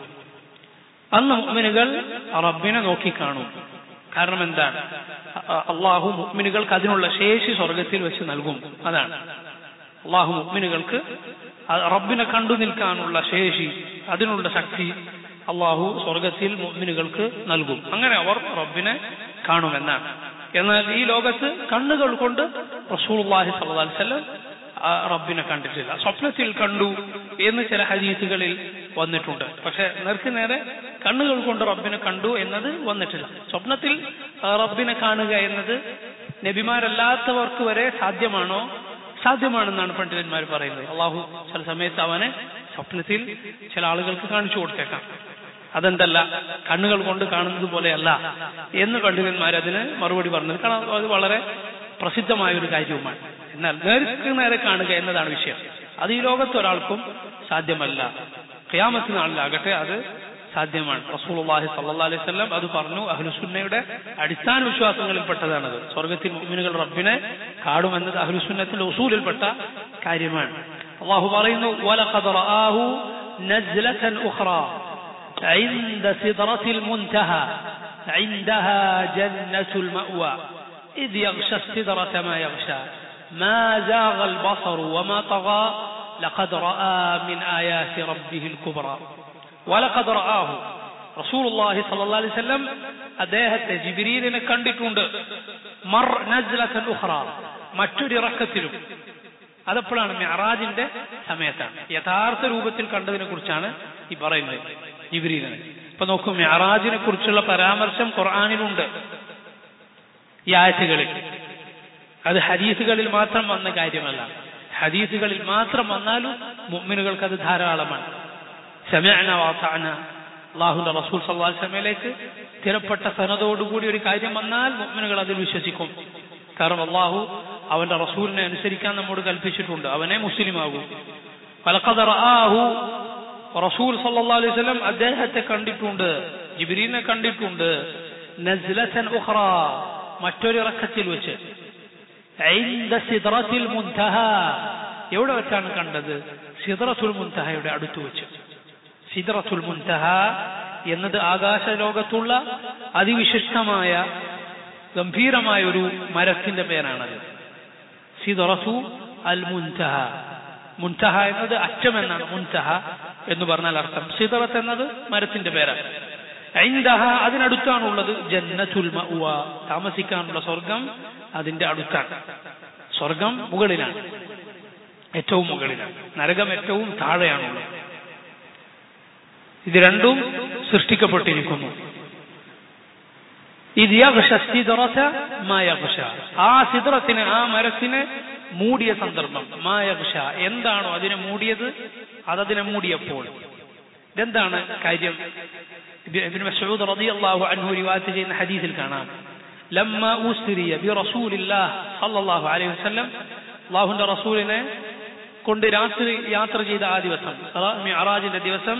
അന്ന് മുഅ്മിനുകൾ റബ്ബിനെ നോക്കി കാണും കാരണം എന്താണ് അ- അള്ളാഹു മുഅ്മിനുകൾക്ക് അതിനുള്ള ശേഷി സ്വർഗത്തിൽ വെച്ച് നൽകും അതാണ് അള്ളാഹു മുഅ്മിനുകൾക്ക് അ- റബ്ബിനെ കണ്ടു നിൽക്കാനുള്ള ശേഷി അതിനുള്ള ശക്തി അള്ളാഹു സ്വർഗത്തിൽ മുഅ്മിനുകൾക്ക് നൽകും അങ്ങനെ അവർ റബ്ബിനെ കാണുമെന്നാണ് എന്നാൽ ഈ ലോകത്ത് കണ്ണുകൾ കൊണ്ട് റസൂലുള്ളാഹി സ്വല്ലല്ലാഹു അലൈഹി വസല്ലം ആ റബ്ബിനെ കണ്ടിട്ടില്ല സ്വപ്നത്തിൽ കണ്ടു എന്ന് ചില ഹദീസുകളിൽ വന്നിട്ടുണ്ട് പക്ഷെ നേർക്ക് നേരെ കണ്ണുകൾ കൊണ്ട് റബ്ബിനെ കണ്ടു എന്നത് വന്നിട്ടില്ല സ്വപ്നത്തിൽ ആ റബ്ബിനെ കാണുക എന്നത് നബിമാരല്ലാത്തവർക്ക് വരെ സാധ്യമാണോ സാധ്യമാണെന്നാണ് പണ്ഡിതന്മാർ പറയുന്നത് അള്ളാഹു ചില സമയത്ത് അവനെ സ്വപ്നത്തിൽ ചില ആളുകൾക്ക് കാണിച്ചു കൊടുത്തേക്കാം അതെന്തല്ല കണ്ണുകൾ കൊണ്ട് കാണുന്നത് പോലെയല്ല എന്ന് പണ്ഡിതന്മാർ അതിന് മറുപടി പറഞ്ഞത് കാരണം അത് വളരെ പ്രസിദ്ധമായ ഒരു കാര്യവുമാണ് എന്നാൽ നേർക്ക് നേരെ കാണുക എന്നതാണ് വിഷയം അത് ഈ ലോകത്ത് ഒരാൾക്കും സാധ്യമല്ല ഖിയാമത്ത് നാളിലാകട്ടെ അത് സാധ്യമാണ് റസൂലുള്ളാഹി സ്വല്ലല്ലാഹു അലൈഹി വസല്ലം അത് പറഞ്ഞു അഹ്ലുസുന്നയുടെ അടിസ്ഥാന വിശ്വാസങ്ങളിൽപ്പെട്ടതാണത് സ്വർഗത്തിൽ മുഅ്മിനുകൾ റബ്ബിനെ കാണുമെന്നത് അഹ്ലുസുന്നത്തിന്റെ ഉസൂലിൽപ്പെട്ട കാര്യമാണ് അള്ളാഹു പറയുന്നു വലഖദ് റആഹു നസ്ലതൻ ഉഖ്റാ عند سدرة المنتهى عندها جنة المأوى إذ يغشى السدرة ما يغشى ما زاغ البصر وما طغى لقد رأى من آيات ربه الكبرى ولقد رآه റസൂൽ അള്ളാഹി സല്ലല്ലാഹു അലൈഹി വസല്ലം അദ്ദേഹത്തെ ജിബ്രീലിനെ കണ്ടിട്ടുണ്ട് മർ നസ്ലത്തൻ ഉഖ്റ മറ്റൊരു ഇറക്കത്തിലും അതെപ്പോഴാണ് മെഹറാജിന്റെ സമയത്താണ് യഥാർത്ഥ രൂപത്തിൽ കണ്ടതിനെ കുറിച്ചാണ് ഈ പറയുന്നത് ജിബ്രീലിനെ ഇപ്പൊ നോക്കൂ മെഹറാജിനെ കുറിച്ചുള്ള പരാമർശം ഖുർആാനിലുണ്ട് ഈ ആയത്തുകളിൽ അത് ഹദീസുകളിൽ മാത്രം വന്ന കാര്യമല്ല ഹദീസുകളിൽ മാത്രം വന്നാലും മുഅ്മിനുകൾക്ക് അത് ധാരാളമാണ് സമയന വാത്താന അള്ളാഹുന്റെ റസൂൽ സല്ലാ സമയലേക്ക് സ്ഥിരപ്പെട്ട സനതോടുകൂടി ഒരു കാര്യം വന്നാൽ മുഅ്മിനുകൾ അതിൽ വിശ്വസിക്കും കാരണം അള്ളാഹു അവന്റെ റസൂലിനെ അനുസരിക്കാൻ നമ്മോട് കൽപ്പിച്ചിട്ടുണ്ട് അവനെ മുസ്ലിം ആകൂ ആഹു റസൂൽ സല്ലല്ലാഹു അലൈഹി വസല്ലം അദ്ദേഹത്തെ കണ്ടിട്ടുണ്ട് ജിബ്രീലിനെ കണ്ടിട്ടുണ്ട് നസ്ലതൻ ഉഖ്റ മറ്റൊരു ഇറക്കത്തിൽ വെച്ച് ഐന്ദ സിദ്റത്തിൽ മുൻതഹ എവിടെ വെച്ചാണ് കണ്ടത് സിദ്റത്തുൽ മുൻതഹയുടെ അടുത്ത് വെച്ച് സിദ്റത്തുൽ മുൻതഹ എന്നത് ആകാശ ലോകത്തുള്ള അതിവിശിഷ്ടമായ ഗംഭീരമായ ഒരു മരത്തിന്റെ പേരാണത് സിദ്റത്തു അൽ മുൻതഹ മുൻതഹ എന്നത് അറ്റം എന്നാണ് മുൻതഹ എന്ന് പറഞ്ഞാൽ അർത്ഥം സിദറത്ത് എന്നത് മരത്തിന്റെ പേരാണ് ഐന്ദഹ അതിനടുത്താണുള്ളത് ജന്നത്തുൽ മഅ്വ താമസിക്കാനുള്ള സ്വർഗം അതിന്റെ അടുത്താണ് സ്വർഗം മുകളിലാണ് ഏറ്റവും മുകളിലാണ് നരകം ഏറ്റവും താഴെയാണുള്ളത് ഇത് രണ്ടും സൃഷ്ടിക്കപ്പെട്ടിരിക്കുന്നു ഇത് യഗ്ഷ സിദ്റത മാ യഗ്ഷ ആ സിദ്റത്തിന് ആ മരത്തിന് മൂടിയ സന്ദർഭം മാ യഗ്ഷ എന്താണോ അതിനെ മൂടിയത് അതതിനെ മൂടിയപ്പോൾ ഇതെന്താണ് കാര്യം ഇബ്നു മസ്ഊദ് റളിയല്ലാഹു അൻഹു റിവായത്ത് ചെയ്യുന്ന ഹദീസിൽ കാണാം ലമ്മ ഉസ്രിയ ബി റസൂലില്ലാഹ് സല്ലല്ലാഹു അലൈഹി വസല്ലം അല്ലാഹുവിന്റെ റസൂലിനെ കൊണ്ട് രാത്രി യാത്ര ചെയ്ത ആ ദിവസം മിഅറാജിന്റെ ദിവസം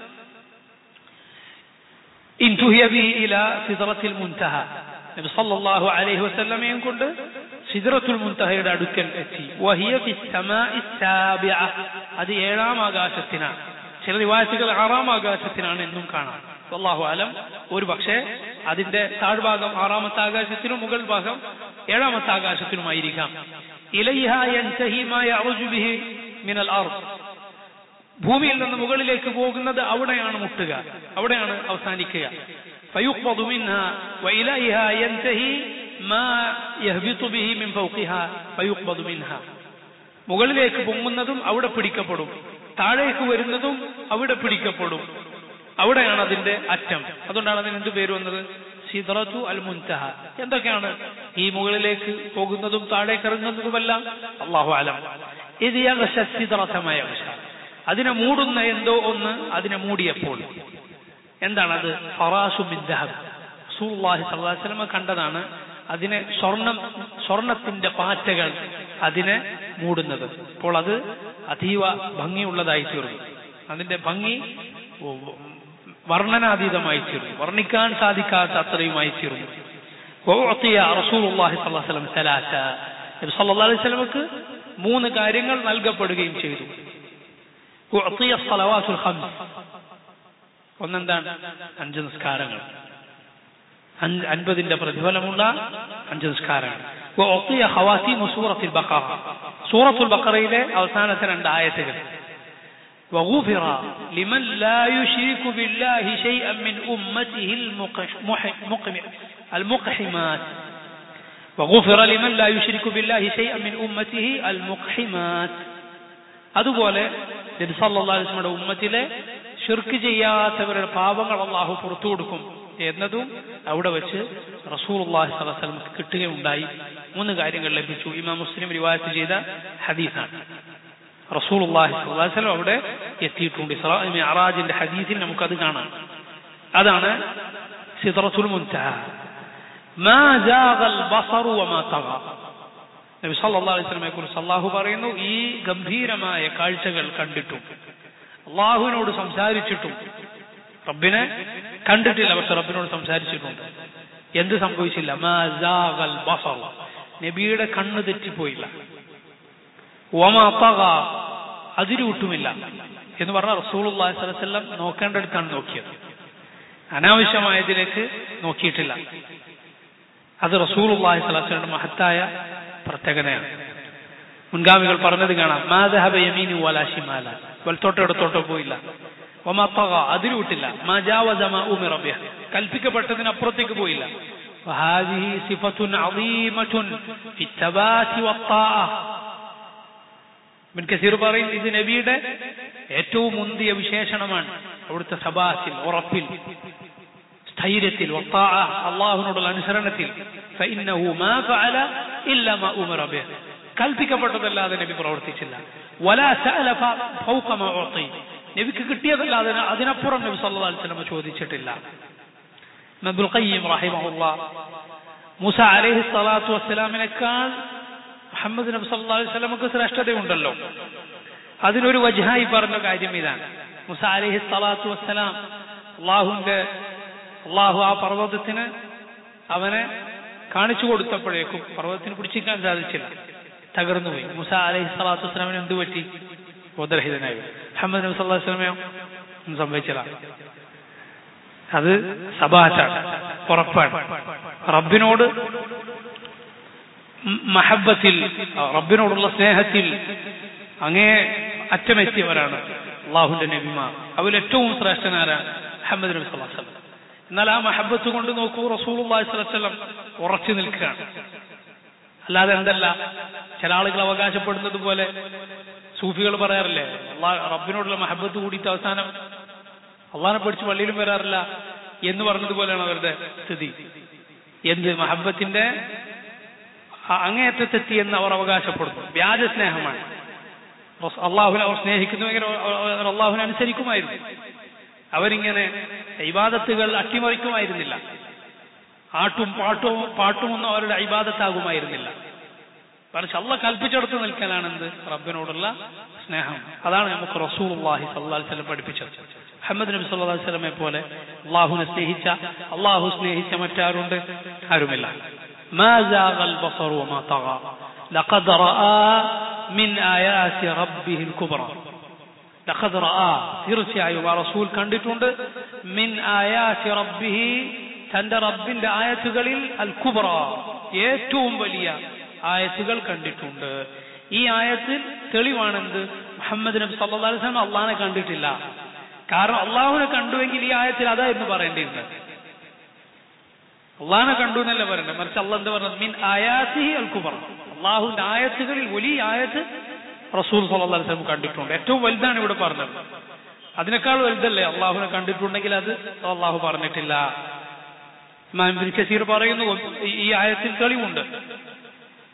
انتهي به إلى سدرة المنتهى നബി സല്ലല്ലാഹു അലൈഹി വസല്ലമയും കൊണ്ട് സിദ്റത്തുൽ മുൻതഹയുടെ അടുക്കൽ എത്തി വഹിയ ഫി സമാഇ സാബിഅ അത് ഏഴാം ആകാശത്തിനാണ് ചില റിവായത്തുകൾ ആറാം ആകാശത്തിനാണ് എന്നും കാണാം അള്ളാഹു അലം ഒരു പക്ഷേ അതിന്റെ താഴ്ഭാഗം ആറാമത്തെ ആകാശത്തിനും മുകൾ ഭാഗം ഏഴാമത്തെ ആകാശത്തിനുമായിരിക്കാം ഇലൈഹ യൻതഹി മാ യഅറുജു ബിഹി മിനൽ അർദ് ഭൂമിയിൽ നിന്ന് മുകളിലേക്ക് പോകുന്നത് അവിടെയാണ് മുട്ടുക അവിടെയാണ് അവസാനിക്കുക فيقبض منها وإليها ينتهي ما يهبط به من فوقها فيقبض منها മുകളിലേക്ക് പൊങ്ങുന്നതും അവിടെ പിടിക്കപ്പെടും താഴേക്ക് വരുന്നതും അവിടെ പിടിക്കപ്പെടും അവിടെയാണ് അതിന്റെ അറ്റം അതുകൊണ്ടാണ് അതിന് എന്ത് പേര് വന്നത് സിദ്റത്തു അൽ മുൻതഹ എന്തൊക്കെയാണ് ഈ മുകളിലേക്ക് പോകുന്നതും താഴേക്ക് ഇറങ്ങുന്നതുമെല്ലാം അള്ളാഹു അലം ഇത് യഗ്ഷ സിദ്റതമായ യഗ്ഷ. അതിനെ മൂടുന്ന എന്തോ ഒന്ന് അതിനെ മൂടിയപ്പോൾ എന്താണത് ഫറാഷു മിൻ ദഹബ് റസൂലുള്ളാഹി സ്വല്ലല്ലാഹു അലൈഹി വസല്ലം കണ്ടതാണ് അതിനെ സ്വർണം സ്വർണത്തിന്റെ പാറ്റകൾ അതിനെ മൂടുന്നത് അപ്പോൾ അത് അതീവ ഭംഗിയുള്ളതായി തീർന്നു അതിന്റെ ഭംഗി വർണ്ണനാതീതമായി തീർന്നു വർണ്ണിക്കാൻ സാധിക്കാത്ത അത്രയുമായി തീർന്നു وأعطي رسول الله صلى الله عليه وسلم ثلاثة നബി സല്ലല്ലാഹു അലൈഹി വസല്ലമക്ക് മൂന്ന് കാര്യങ്ങൾ നൽകപ്പെടുകയും ചെയ്തു ഉഅത്തിയ സ്വലവാത്തുൽ ഖംസ് ഒന്നെന്താണ് അഞ്ച് നിസ്കാരങ്ങൾ അഞ്ച് അൻപതിന്റെ പ്രതിഫലമുള്ള അഞ്ച് നിസ്കാരങ്ങൾ وأعطي خواتيم سورة البقرة سورة البقرة അവസാനത്തെ രണ്ട് ആയത്തുകൾ وغفر لمن لا يشرك بالله شيئا من أمته المقحم المقحمات وغفر لمن لا يشرك بالله شيئا من أمته المقحمات അതുപോലെ നബി സല്ലല്ലാഹു അലൈഹി വസല്ലമയുടെ ഉമ്മത്തിലെ ഷിർക്ക് ചെയ്യാത്തവരുടെ പാപങ്ങൾ അള്ളാഹു പുറത്തു കൊടുക്കും എന്നതും അവിടെ വെച്ച് റസൂലുള്ളാഹി സ്വല്ലല്ലാഹു അലൈഹി വസല്ലമക്ക് കിട്ടുകയുണ്ടായി മൂന്ന് കാര്യങ്ങൾ ലഭിച്ചു ഇമാം മുസ്ലിം റിവായത്ത് ചെയ്ത ഹദീസാണ് റസൂലുള്ളാഹി സ്വല്ലല്ലാഹു അലൈഹി വസല്ലം അവിടെ എത്തിയിട്ടുണ്ട് ഇസ്രാ മിഅറാജിന്റെ ഹദീസിൽ നമുക്കത് കാണാം അതാണ് സിദ്റത്തുൽ മുൻതഹ മാ ജാഗൽ ബസറു വമാ തഗ നബി സല്ലല്ലാഹു അലൈഹി വസല്ലമയെ കുറിച്ച് അള്ളാഹു പറയുന്നു ഈ ഗംഭീരമായ കാഴ്ചകൾ കണ്ടിട്ടും അള്ളാഹുവിനോട് സംസാരിച്ചിട്ടും റബ്ബിനെ കണ്ടിട്ടില്ല പക്ഷെ റബ്ബിനോട് സംസാരിച്ചിട്ടുണ്ട് എന്ത് സംഭവിച്ചില്ല മാ ജാഗൽ ബസറു നബിയുടെ കണ്ണ് തെറ്റിപ്പോയില്ല ഒമാ തഗ അതിരുവിട്ടുമില്ല എന്ന് പറഞ്ഞ റസൂലുള്ളാഹി സ്വല്ലല്ലാഹു അലൈഹി വസല്ലം നോക്കേണ്ടടുത്താണ് നോക്കിയത് അനാവശ്യമായതിലേക്ക് നോക്കിയിട്ടില്ല അത് റസൂലുള്ളാഹി സ്വല്ലല്ലാഹു അലൈഹി വസല്ലം മഹത്തായ പ്രത്യേകതയാണ് മുൻഗാമികൾ പറഞ്ഞത് കാണാം മാദഹബ യമീനു വലാ ശിമാല വലത്തോട്ടോ ഇടത്തോട്ടോ പോയില്ല ഒമാ തഗ അതിരുവിട്ടില്ല മാ ജാവസ മാ ഉമിറ ബിഹ കൽപ്പിക്കപ്പെട്ടതിനപ്പുറത്തേക്ക് പോയില്ല وهذه صفة عظيمة في الثبات والطاعة ബിൻ കസീർ പറയും ഇത് നബിയുടെ ഏറ്റവും മുന്തിയ വിശേഷണമാണ് അവിടുത്തെ സബാസിൽ ഉറപ്പിൽ സ്ഥൈര്യത്തിൽ അള്ളാഹുവിനോടുള്ള അനുസരണത്തിൽ فإنه ما فعل إلا ما أمر به കൽപ്പിക്കപ്പെട്ടതല്ലാതെ നബി പ്രവർത്തിച്ചില്ല ولا سأل فوق ما أعطي നബിക്ക് കിട്ടിയതല്ലാതെ അതിനപ്പുറം നബി സല്ലല്ലാഹു അലൈഹി വസല്ലം ചോദിച്ചിട്ടില്ല ഇബ്നുൽ ഖയ്യിം റഹിമഹുല്ലാ മൂസ അലൈഹി സ്വലാത്തു വസ്സലാമിനേക്കാൾ മുഹമ്മദ് നബി സല്ലല്ലാഹു അലൈഹി വസല്ലമക്ക് ശ്രേഷ്ഠതയുണ്ടല്ലോ അതിനൊരു വജ്ഹായി പറഞ്ഞ കാര്യം ഇതാണ് മുസ അലൈഹി സ്വലാത്തു വസ്സലാം അള്ളാഹുവിന്റെ അള്ളാഹു ആ പർവ്വതത്തിന് അവനെ കാണിച്ചു കൊടുത്തപ്പോഴേക്കും പർവ്വതത്തിന് പിടിച്ചിരിക്കാൻ സാധിച്ചില്ല തകർന്നുപോയി മുസ അലൈഹി സ്വലാത്തു വസ്സലാമിന് എന്ത് പറ്റി ബോധരഹിതനായി മുഹമ്മദ് നബി സല്ലല്ലാഹു അലൈഹി വസല്ലമയോ ഒന്നും സംഭവിച്ചില്ല അത് സബാറ്റാണ് ഉറപ്പാണ് റബ്ബിനോട് മഹബത്തിൽ റബ്ബിനോടുള്ള സ്നേഹത്തിൽ അങ്ങേ അറ്റമെത്തിയവരാണ് അള്ളാഹുന്റെ നബിമാർ അവരിൽ ഏറ്റവും ശ്രേഷ്ഠനാരാണ് മുഹമ്മദ് നബി സ്വല്ലല്ലാഹു അലൈഹി വസല്ലം എന്നാൽ ആ മഹബത്ത് കൊണ്ട് നോക്കൂ റസൂലുള്ളാഹി സ്വല്ലല്ലാഹു അലൈഹി വസല്ലം ഉറച്ചു നിൽക്കുകയാണ് അല്ലാതെ എന്തല്ല ചില ആളുകൾ അവകാശപ്പെടുന്നത് പോലെ സൂഫികൾ പറയാറില്ലേ അള്ളാഹ് റബ്ബിനോടുള്ള മഹബത്ത് കൂടിയിട്ട് അവസാനം അള്ളാഹിനെ പഠിച്ച് പള്ളിയിലും വരാറില്ല എന്ന് പറഞ്ഞതുപോലെയാണ് അവരുടെ സ്ഥിതി എന്ത് മഹബത്തിന്റെ അങ്ങേയറ്റത്തെത്തി എന്ന് അവർ അവകാശപ്പെടുന്നു വ്യാജ സ്നേഹമാണ് അള്ളാഹുവിനെ അവർ സ്നേഹിക്കുന്നുവെങ്കിൽ അവർ അള്ളാഹുവിനെ അനുസരിക്കുമായിരുന്നു അവരിങ്ങനെ ഇബാദത്തുകൾ അട്ടിമറിക്കുമായിരുന്നില്ല ആട്ടും പാട്ടും പാട്ടുമൊന്നും അവരുടെ ഇബാദത്താകുമായിരുന്നില്ല മറിച്ച് അള്ള കൽപ്പിച്ചെടുത്ത് നിൽക്കലാണ് എന്ത് റബ്ബിനോടുള്ള സ്നേഹം അതാണ് നമുക്ക് റസൂൽ അള്ളാഹി സല്ലാ വല്ലം പഠിപ്പിച്ചത് മുഹമ്മദ് നബി സല്ലാ വല്ലമെ പോലെ അള്ളാഹുവിനെ സ്നേഹിച്ച അള്ളാഹു സ്നേഹിച്ച മറ്റാരുണ്ട് ആരുമില്ല ما زاغ البصر وما طغى لقد رأى من آيات ربه الكبرى لقد رأى തീർച്ചയായും ആ റസൂൽ കണ്ടിട്ടുണ്ട് മിൻ ആയാത്തി റബ്ബിഹി തന്റെ റബ്ബിന്റെ ആയത്തുകളിൽ അൽ കുബ്ര ഏറ്റവും വലിയ ആയത്തുകൾ കണ്ടിട്ടുണ്ട് ഈ ആയത്തിൽ തെളിവാണെന്ത് മുഹമ്മദ് നബി സല്ലല്ലാഹു അലൈഹി വസല്ലം അള്ളാഹിനെ കണ്ടിട്ടില്ല കാരണം അള്ളാഹുവിനെ കണ്ടുവെങ്കിൽ ഈ ആയത്തിൽ അതായിരുന്നു പറയേണ്ടിയിരുന്നത് അള്ളാഹിനെ കണ്ടു എന്നല്ല പറയണ്ടത് മറിച്ച് അള്ളാഹ് എന്താ പറഞ്ഞത് മിൻ ആയാത്തിഹി അൽ കുബർ അള്ളാഹുവിന്റെ ആയത്തുകളിൽ വലിയ ആയത്ത് റസൂൽ സല്ലല്ലാഹു അലൈഹി വസല്ലം കണ്ടിട്ടുണ്ട് ഏറ്റവും വലുതാണ് ഇവിടെ പറഞ്ഞത് അതിനേക്കാൾ വലുതല്ലേ അള്ളാഹുവിനെ കണ്ടിട്ടുണ്ടെങ്കിൽ അത് അള്ളാഹു പറഞ്ഞിട്ടില്ല ഇമാം ഇബ്നു കസീർ പറയുന്നു ഈ ആയത്തിൽ തെളിവുണ്ട്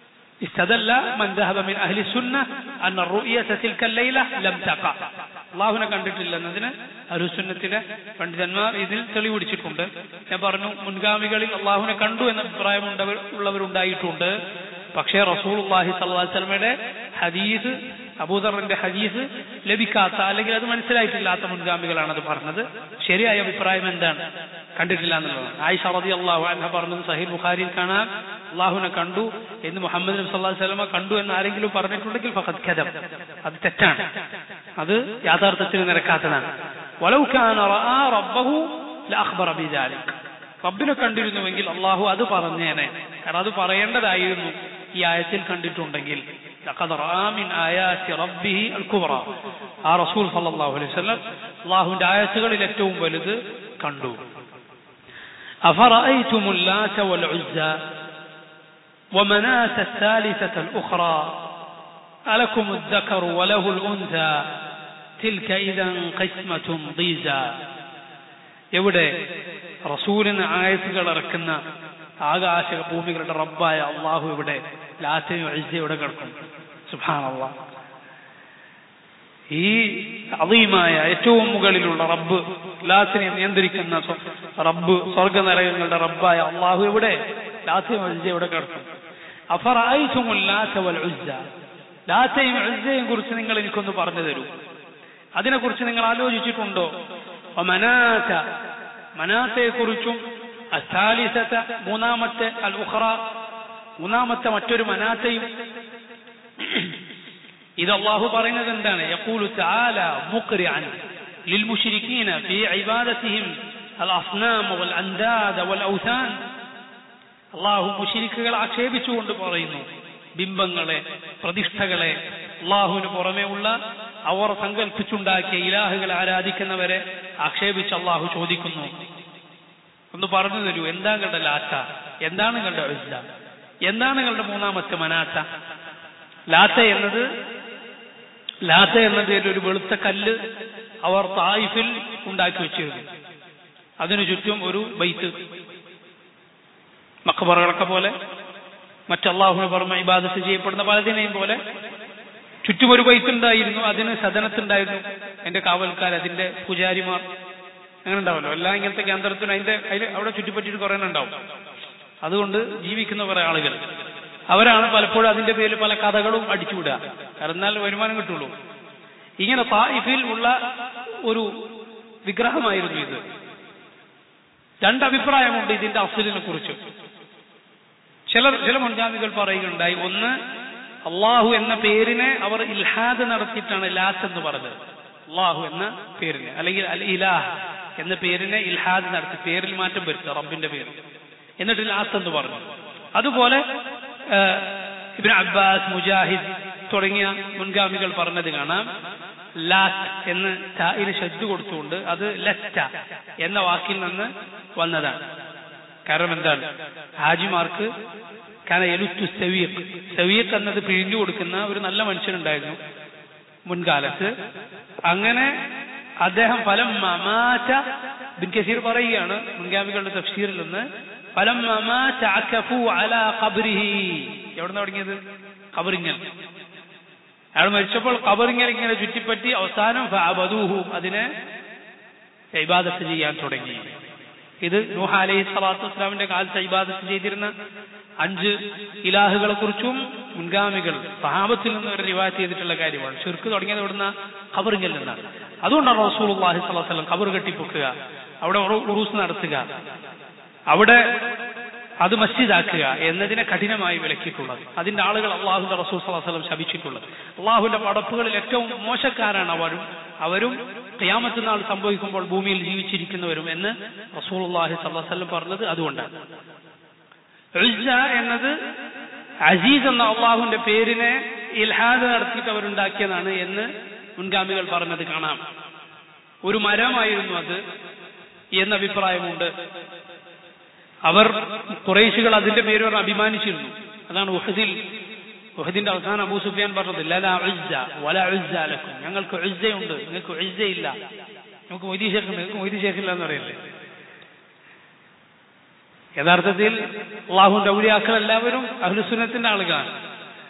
استدل من ذهب من أهل السنة أن الرؤية تلك الليلة لم تقع അള്ളാഹുവിനെ കണ്ടിട്ടില്ല എന്നതിന് അരുസുന്നത്തിലെ പണ്ഡിതന്മാർ ഇതിൽ തെളിവെടിച്ചിട്ടുണ്ട് ഞാൻ പറഞ്ഞു മുൻഗാമികളിൽ അള്ളാഹുവിനെ കണ്ടു എന്ന അഭിപ്രായം ഉള്ളവരുണ്ടായിട്ടുണ്ട് പക്ഷേ റസൂൽ അള്ളാഹി സ്വല്ലാസ്ലമയുടെ ഹദീസ് അബൂദറിന്റെ ഹദീസ് ലഭിക്കാത്ത അല്ലെങ്കിൽ അത് മനസ്സിലായിട്ടില്ലാത്ത മുൻഗാമികളാണ് അത് പറഞ്ഞത് ശരിയായ അഭിപ്രായം എന്താണ് കണ്ടിട്ടില്ല എന്നുള്ളതാണ് ആയിഷ റതി അള്ളാഹു അൻഹ പറഞ്ഞത് സഹീൽ ബുഖാരിയിൽ കാണാൻ അള്ളാഹുവിനെ കണ്ടു എന്ന് മുഹമ്മദ് നബി സല്ലല്ലാഹു അലൈഹി വസല്ലമ കണ്ടു എന്ന് ആരെങ്കിലും പറഞ്ഞിട്ടുണ്ടെങ്കിൽ ഫഖദ് കദം അത് തെറ്റാണ് അത് യാഥാർത്ഥ്യത്തിന് നിരക്കാത്തതാണ് വലൗ കാന റആ റബ്ബഹു ലഅഖ്ബറ ബിദാലിക് റബ്ബിനെ കണ്ടിരുന്നുവെങ്കിൽ അള്ളാഹു അത് പറഞ്ഞേനെ കാരണം അത് പറയേണ്ടതായിരുന്നു ഈ ആയത്തിൽ കണ്ടിട്ടുണ്ടെങ്കിൽ لقد رأى من آيات ربه الكبرى ആ റസൂൽ സല്ലല്ലാഹു അലൈഹി വസല്ലം അള്ളാഹുവിന്റെ ആയത്തുകളിൽ ഏറ്റവും വലുത് കണ്ടു أفرأيتم اللات والعزى ومناة الثالثة الأخرى ألكم الذكر وله الأنثى تلك إذا قسمة ضيزى എവിടെ റസൂലിന് ആയത്തുകൾ ഇറക്കുന്ന ആകാശ ഭൂമികളുടെ റബ്ബായ അള്ളാഹു ഇവിടെ ലാത്തയും എവിടെ കിടക്കുന്നു സുഹാൻ അള്ളാഹ് ഈ അതീമായ ഏറ്റവും മുകളിലുള്ള റബ്ബ് ലാത്തിനെ നിയന്ത്രിക്കുന്ന റബ്ബ് സ്വർഗനരകങ്ങളുടെ റബ്ബായ അള്ളാഹു എവിടെ ലാത്തയും എഴുതി എവിടെ കിടക്കും അഫറായിച്ചുമുല്ലാത്തവൽ ഉജ്ജ ലാത്തയും ഉജ്ജയും കുറിച്ച് നിങ്ങൾ എനിക്കൊന്ന് പറഞ്ഞു തരൂ അതിനെക്കുറിച്ച് നിങ്ങൾ ആലോചിച്ചിട്ടുണ്ടോ മനാത്ത മനാത്തയെ കുറിച്ചും അസാലിസത്ത മൂന്നാമത്തെ അൽ ഉഖറ മൂന്നാമത്തെ മറ്റൊരു മനാത്തയും ഇത് അള്ളാഹു പറയുന്നത് എന്താണ് യഖൂലു തആല മുഖ്രിഅൻ للمشركين في عبادتهم الأصنام والأنداد والأوثان അള്ളാഹു മുഷിരിക്കുകൾ ആക്ഷേപിച്ചുകൊണ്ട് പറയുന്നു ബിംബങ്ങളെ പ്രതിഷ്ഠകളെ അള്ളാഹുവിന് പുറമേ ഉള്ള അവർ സങ്കല്പിച്ചുണ്ടാക്കിയ ഇലാഹുകളെ ആരാധിക്കുന്നവരെ ആക്ഷേപിച്ച് അള്ളാഹു ചോദിക്കുന്നു ഒന്ന് പറഞ്ഞു തരൂ എന്താ നിങ്ങളുടെ ലാത്ത എന്താണ് നിങ്ങളുടെ ഉസ്ല എന്താണ് നിങ്ങളുടെ മൂന്നാമത്തെ മനാത്ത ലാത്ത എന്നത് ലാത്ത എന്നതിൽ ഒരു വെളുത്ത കല്ല് അവർ തായിഫിൽ ഉണ്ടാക്കി വെച്ചിരുന്നു അതിനു ചുറ്റും ഒരു ബൈത്ത് മക്കബറകളൊക്കെ പോലെ മറ്റല്ലാഹുവിന് പുറമെ ഇബാദത്ത് ചെയ്യപ്പെടുന്ന പലതിനെയും പോലെ ചുറ്റും ഒരു ബൈത്തുണ്ടായിരുന്നു അതിന് സദനത്തുണ്ടായിരുന്നു എന്റെ കാവൽക്കാർ അതിന്റെ പൂജാരിമാർ അങ്ങനെ ഉണ്ടാവല്ലോ എല്ലാം ഇങ്ങനത്തെ കേന്ദ്രത്തിന് അതിന്റെ അതിൽ അവിടെ ചുറ്റിപ്പറ്റിയിട്ട് കുറെ ഉണ്ടാവും അതുകൊണ്ട് ജീവിക്കുന്ന കുറെ ആളുകൾ അവരാണ് പലപ്പോഴും അതിന്റെ പേരിൽ പല കഥകളും അടിച്ചുവിടുക കാരണം എന്നാൽ വരുമാനം കിട്ടുള്ളൂ ഇങ്ങനെ തായിഫിൽ ഉള്ള ഒരു വിഗ്രഹമായിരുന്നു ഇത് രണ്ടഭിപ്രായമുണ്ട് ഇതിന്റെ അസുലിനെ കുറിച്ച് ചില ചില മുൻഗാമികൾ പറയുകയുണ്ടായി ഒന്ന് അള്ളാഹു എന്ന പേരിനെ അവർ ഇൽഹാദ് നടത്തിയിട്ടാണ് ലാത്ത് എന്ന് പറഞ്ഞത് അള്ളാഹു എന്ന പേരിനെ അല്ലെങ്കിൽ അൽ ഇലാഹ് എന്ന പേരിനെ ഇൽഹാദ് നടത്തി പേരിൽ മാറ്റം വരുത്തുക റബ്ബിന്റെ പേര് എന്നിട്ട് ലാത്ത് എന്ന് പറഞ്ഞു അതുപോലെ ഇബിൻ അബ്ബാസ് മുജാഹിദ് തുടങ്ങിയ മുൻഗാമികൾ പറഞ്ഞത് കാണാം ലാറ്റ് എന്ന് തായിന് ശ്രദ്ധ കൊടുത്തുകൊണ്ട് അത് ലറ്റ എന്ന വാക്കിൽ നിന്ന് വന്നതാണ് കാരണം എന്താണ് ഹാജിമാർക്ക് കാരണം എലുത്തു സെവീഖ് സെവീഖ് എന്നത് പിഴിഞ്ഞു കൊടുക്കുന്ന ഒരു നല്ല മനുഷ്യനുണ്ടായിരുന്നു മുൻകാലത്ത് അങ്ങനെ അദ്ദേഹം ഫലം മമാറ്റ ബിൻ കസീർ പറയുകയാണ് മുൻഗാമികളുടെ തഫ്സീറിൽ നിന്ന് ഫലം മമാറ്റ അകഫു അല ഖബ്രിഹി എവിടെ തുടങ്ങിയത് ഖബറിങ്ങൽ അയാൾ മരിച്ചപ്പോൾ ഖബറിങ്ങൽ ഇങ്ങനെ ചുറ്റിപ്പറ്റി അവസാനം ഫഅബദൂഹു അതിനെ ഇബാദത്ത് ചെയ്യാൻ തുടങ്ങി ഇത് നൂഹ അലൈഹി സ്വലാത്തു വസ്സലാമിന്റെ കാലത്ത് ഇബാദത്ത് ചെയ്തിരുന്ന അഞ്ച് ഇലാഹുകളെ കുറിച്ചും മുൻഗാമികൾ സഹാബത്തിൽ നിന്ന് ഒരു റിവായത്ത് ചെയ്തിട്ടുള്ള കാര്യമാണ് ഷിർക്ക് തുടങ്ങിയത് ഇവിടുന്ന് ഖബറിങ്ങിൽ നിന്നാണ് അതുകൊണ്ടാണ് റസൂൽ അള്ളാഹി സ്വലാഹു വസ്ലം ഖബർ കെട്ടിപ്പൊക്കുക അവിടെ ഉറൂസ് നടത്തുക അവിടെ അത് മസ്ജിദാക്കുക എന്നതിനെ കഠിനമായി വിലക്കിയിട്ടുള്ളത് അതിന്റെ ആളുകൾ അള്ളാഹുന്റെ റസൂൽ സ്വലാസ്ലം ശപിച്ചിട്ടുള്ളത് അള്ളാഹുന്റെ പടപ്പുകളിൽ ഏറ്റവും മോശക്കാരാണ് അവരും അവരും ഖിയാമത്ത് നാൾ സംഭവിക്കുമ്പോൾ ഭൂമിയിൽ ജീവിച്ചിരിക്കുന്നവരും എന്ന് റസൂൽ അള്ളാഹി സ്വല്ലാസ്ലം പറഞ്ഞത് അതുകൊണ്ടാണ് ഉസ്സ എന്നത് അസീസ് എന്ന അള്ളാഹുവിന്റെ പേരിനെ ഇൽഹാദ് നടത്തിയിട്ട് അവരുണ്ടാക്കിയതാണ് എന്ന് മുൻഗാമികൾ പറഞ്ഞത് കാണാം ഒരു മരമായിരുന്നു അത് എന്ന അഭിപ്രായമുണ്ട് അവർ കുറേശികൾ അതിന്റെ പേര് പറഞ്ഞ് അഭിമാനിച്ചിരുന്നു അതാണ് ഉഹദിൽ ഉഹദിന്റെ അവസാനം അബൂ സുഫിയാൻ പറഞ്ഞത് ലല ഉസ്സ വല ഉസ്സ ലക്കും ഞങ്ങൾക്ക് ഉസ്സയുണ്ട് നിങ്ങൾക്ക് ഉസ്സയില്ല നമുക്ക് മൊയ്തി ഷേഖ് നിങ്ങൾക്ക് മൊയ്തി ഷേഖില്ല എന്ന് പറയല്ലേ യഥാർത്ഥത്തിൽ അള്ളാഹുന്റെ ഔലിയാക്കൾ എല്ലാവരും അഹ്ലുസുന്നത്തിന്റെ ആളുകളാണ്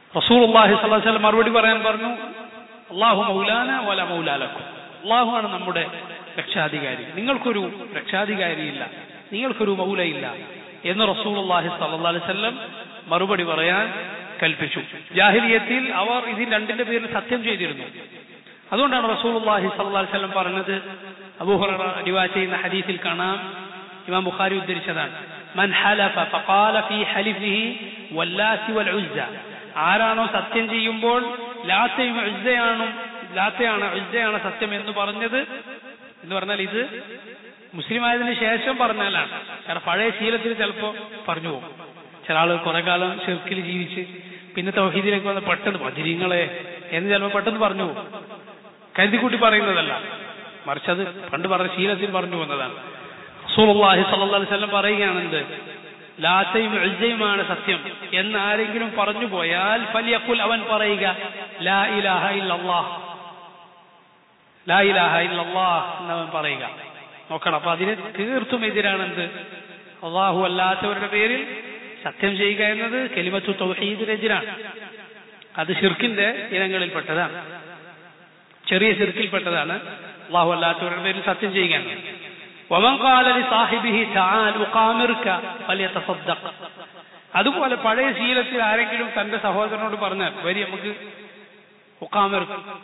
റസൂൽ അള്ളാഹി സ്വലം മറുപടി പറയാൻ പറഞ്ഞു അള്ളാഹു മൗലാന വല മൗലാലക്കും അള്ളാഹുവാണ് നമ്മുടെ രക്ഷാധികാരി നിങ്ങൾക്കൊരു രക്ഷാധികാരിയില്ല നിങ്ങൾക്കൊരു മൗലയില്ല എന്ന് റസൂൽ അള്ളാഹി സല്ലാ അലൈവല്ലം മറുപടി പറയാൻ കൽപ്പിച്ചു ജാഹിലിയത്തിൽ അവർ ഇതിൽ രണ്ടിന്റെ പേരിൽ സത്യം ചെയ്തിരുന്നു അതുകൊണ്ടാണ് റസൂൽ അള്ളാഹി സല്ലാ അലൈവല്ലം പറഞ്ഞത് അബൂഹറ റിവാ ചെയ്യുന്ന ഹദീസിൽ കാണാം ഇമാം ബുഖാരി ഉദ്ധരിച്ചതാണ് മൻ ഹലഫ ഫഖാല ഫീ ഹലിഫിഹി വല്ലാത്തി വൽ ഉസ്സ ആരാണോ സത്യം ചെയ്യുമ്പോൾ ലാത്തയും ഉസ്സയാണ് ലാത്തയാണ് ഉസ്സയാണ് സത്യം എന്ന് പറഞ്ഞത് എന്ന് പറഞ്ഞാൽ ഇത് മുസ്ലിം ആയതിനു ശേഷം പറഞ്ഞാലാണ് കാരണം പഴയ ശീലത്തിൽ ചിലപ്പോൾ പറഞ്ഞു പോകും ചില ആള് കുറെ കാലം ഷെർക്കിൽ ജീവിച്ച് പിന്നെ തൗഹീദിലേക്ക് വന്ന് പെട്ടെന്ന് വജിരിങ്ങളെ എന്ന് ചിലപ്പോൾ പെട്ടെന്ന് പറഞ്ഞു പോകും കരുതിക്കൂട്ടി പറയുന്നതല്ല മറിച്ച് അത് പണ്ട് പറഞ്ഞ ശീലത്തിൽ പറഞ്ഞു വന്നതാണ് റസൂലുള്ളാഹി സ്വല്ലല്ലാഹു അലൈഹി വസല്ലം പറയുകയാണെന്ത് ലാത്തയും ഉസ്സയുമാണ് സത്യം എന്ന് ആരെങ്കിലും പറഞ്ഞു പോയാൽ ഫലിയഖുൽ അവൻ പറയുക ലാ ഇലാഹ ഇല്ലല്ലാഹ് ലാ ഇലാഹ ഇല്ലല്ലാഹ് എന്നവൻ പറയുക നോക്കണം അപ്പൊ അതിന് തീർത്തും എതിരാണെന്ത് അള്ളാഹു അല്ലാത്തവരുടെ പേരിൽ സത്യം ചെയ്യുക എന്നത് കെലിമത്തു തൗഹീദിനെതിരാണ് അത് ഷിർക്കിന്റെ ഇനങ്ങളിൽപ്പെട്ടതാണ് ചെറിയ ഷിർക്കിൽപ്പെട്ടതാണ് അള്ളാഹു അല്ലാത്തവരുടെ പേരിൽ സത്യം ചെയ്യുക എന്നത് ومن قال لصاحبه تعال أقامرك فليتصدق അതുപോലെ പഴയ ശീലത്തിൽ ആരെങ്കിലും തന്റെ സഹോദരനോട് പറഞ്ഞാൽ വരി നമുക്ക് ഉക്കാമർ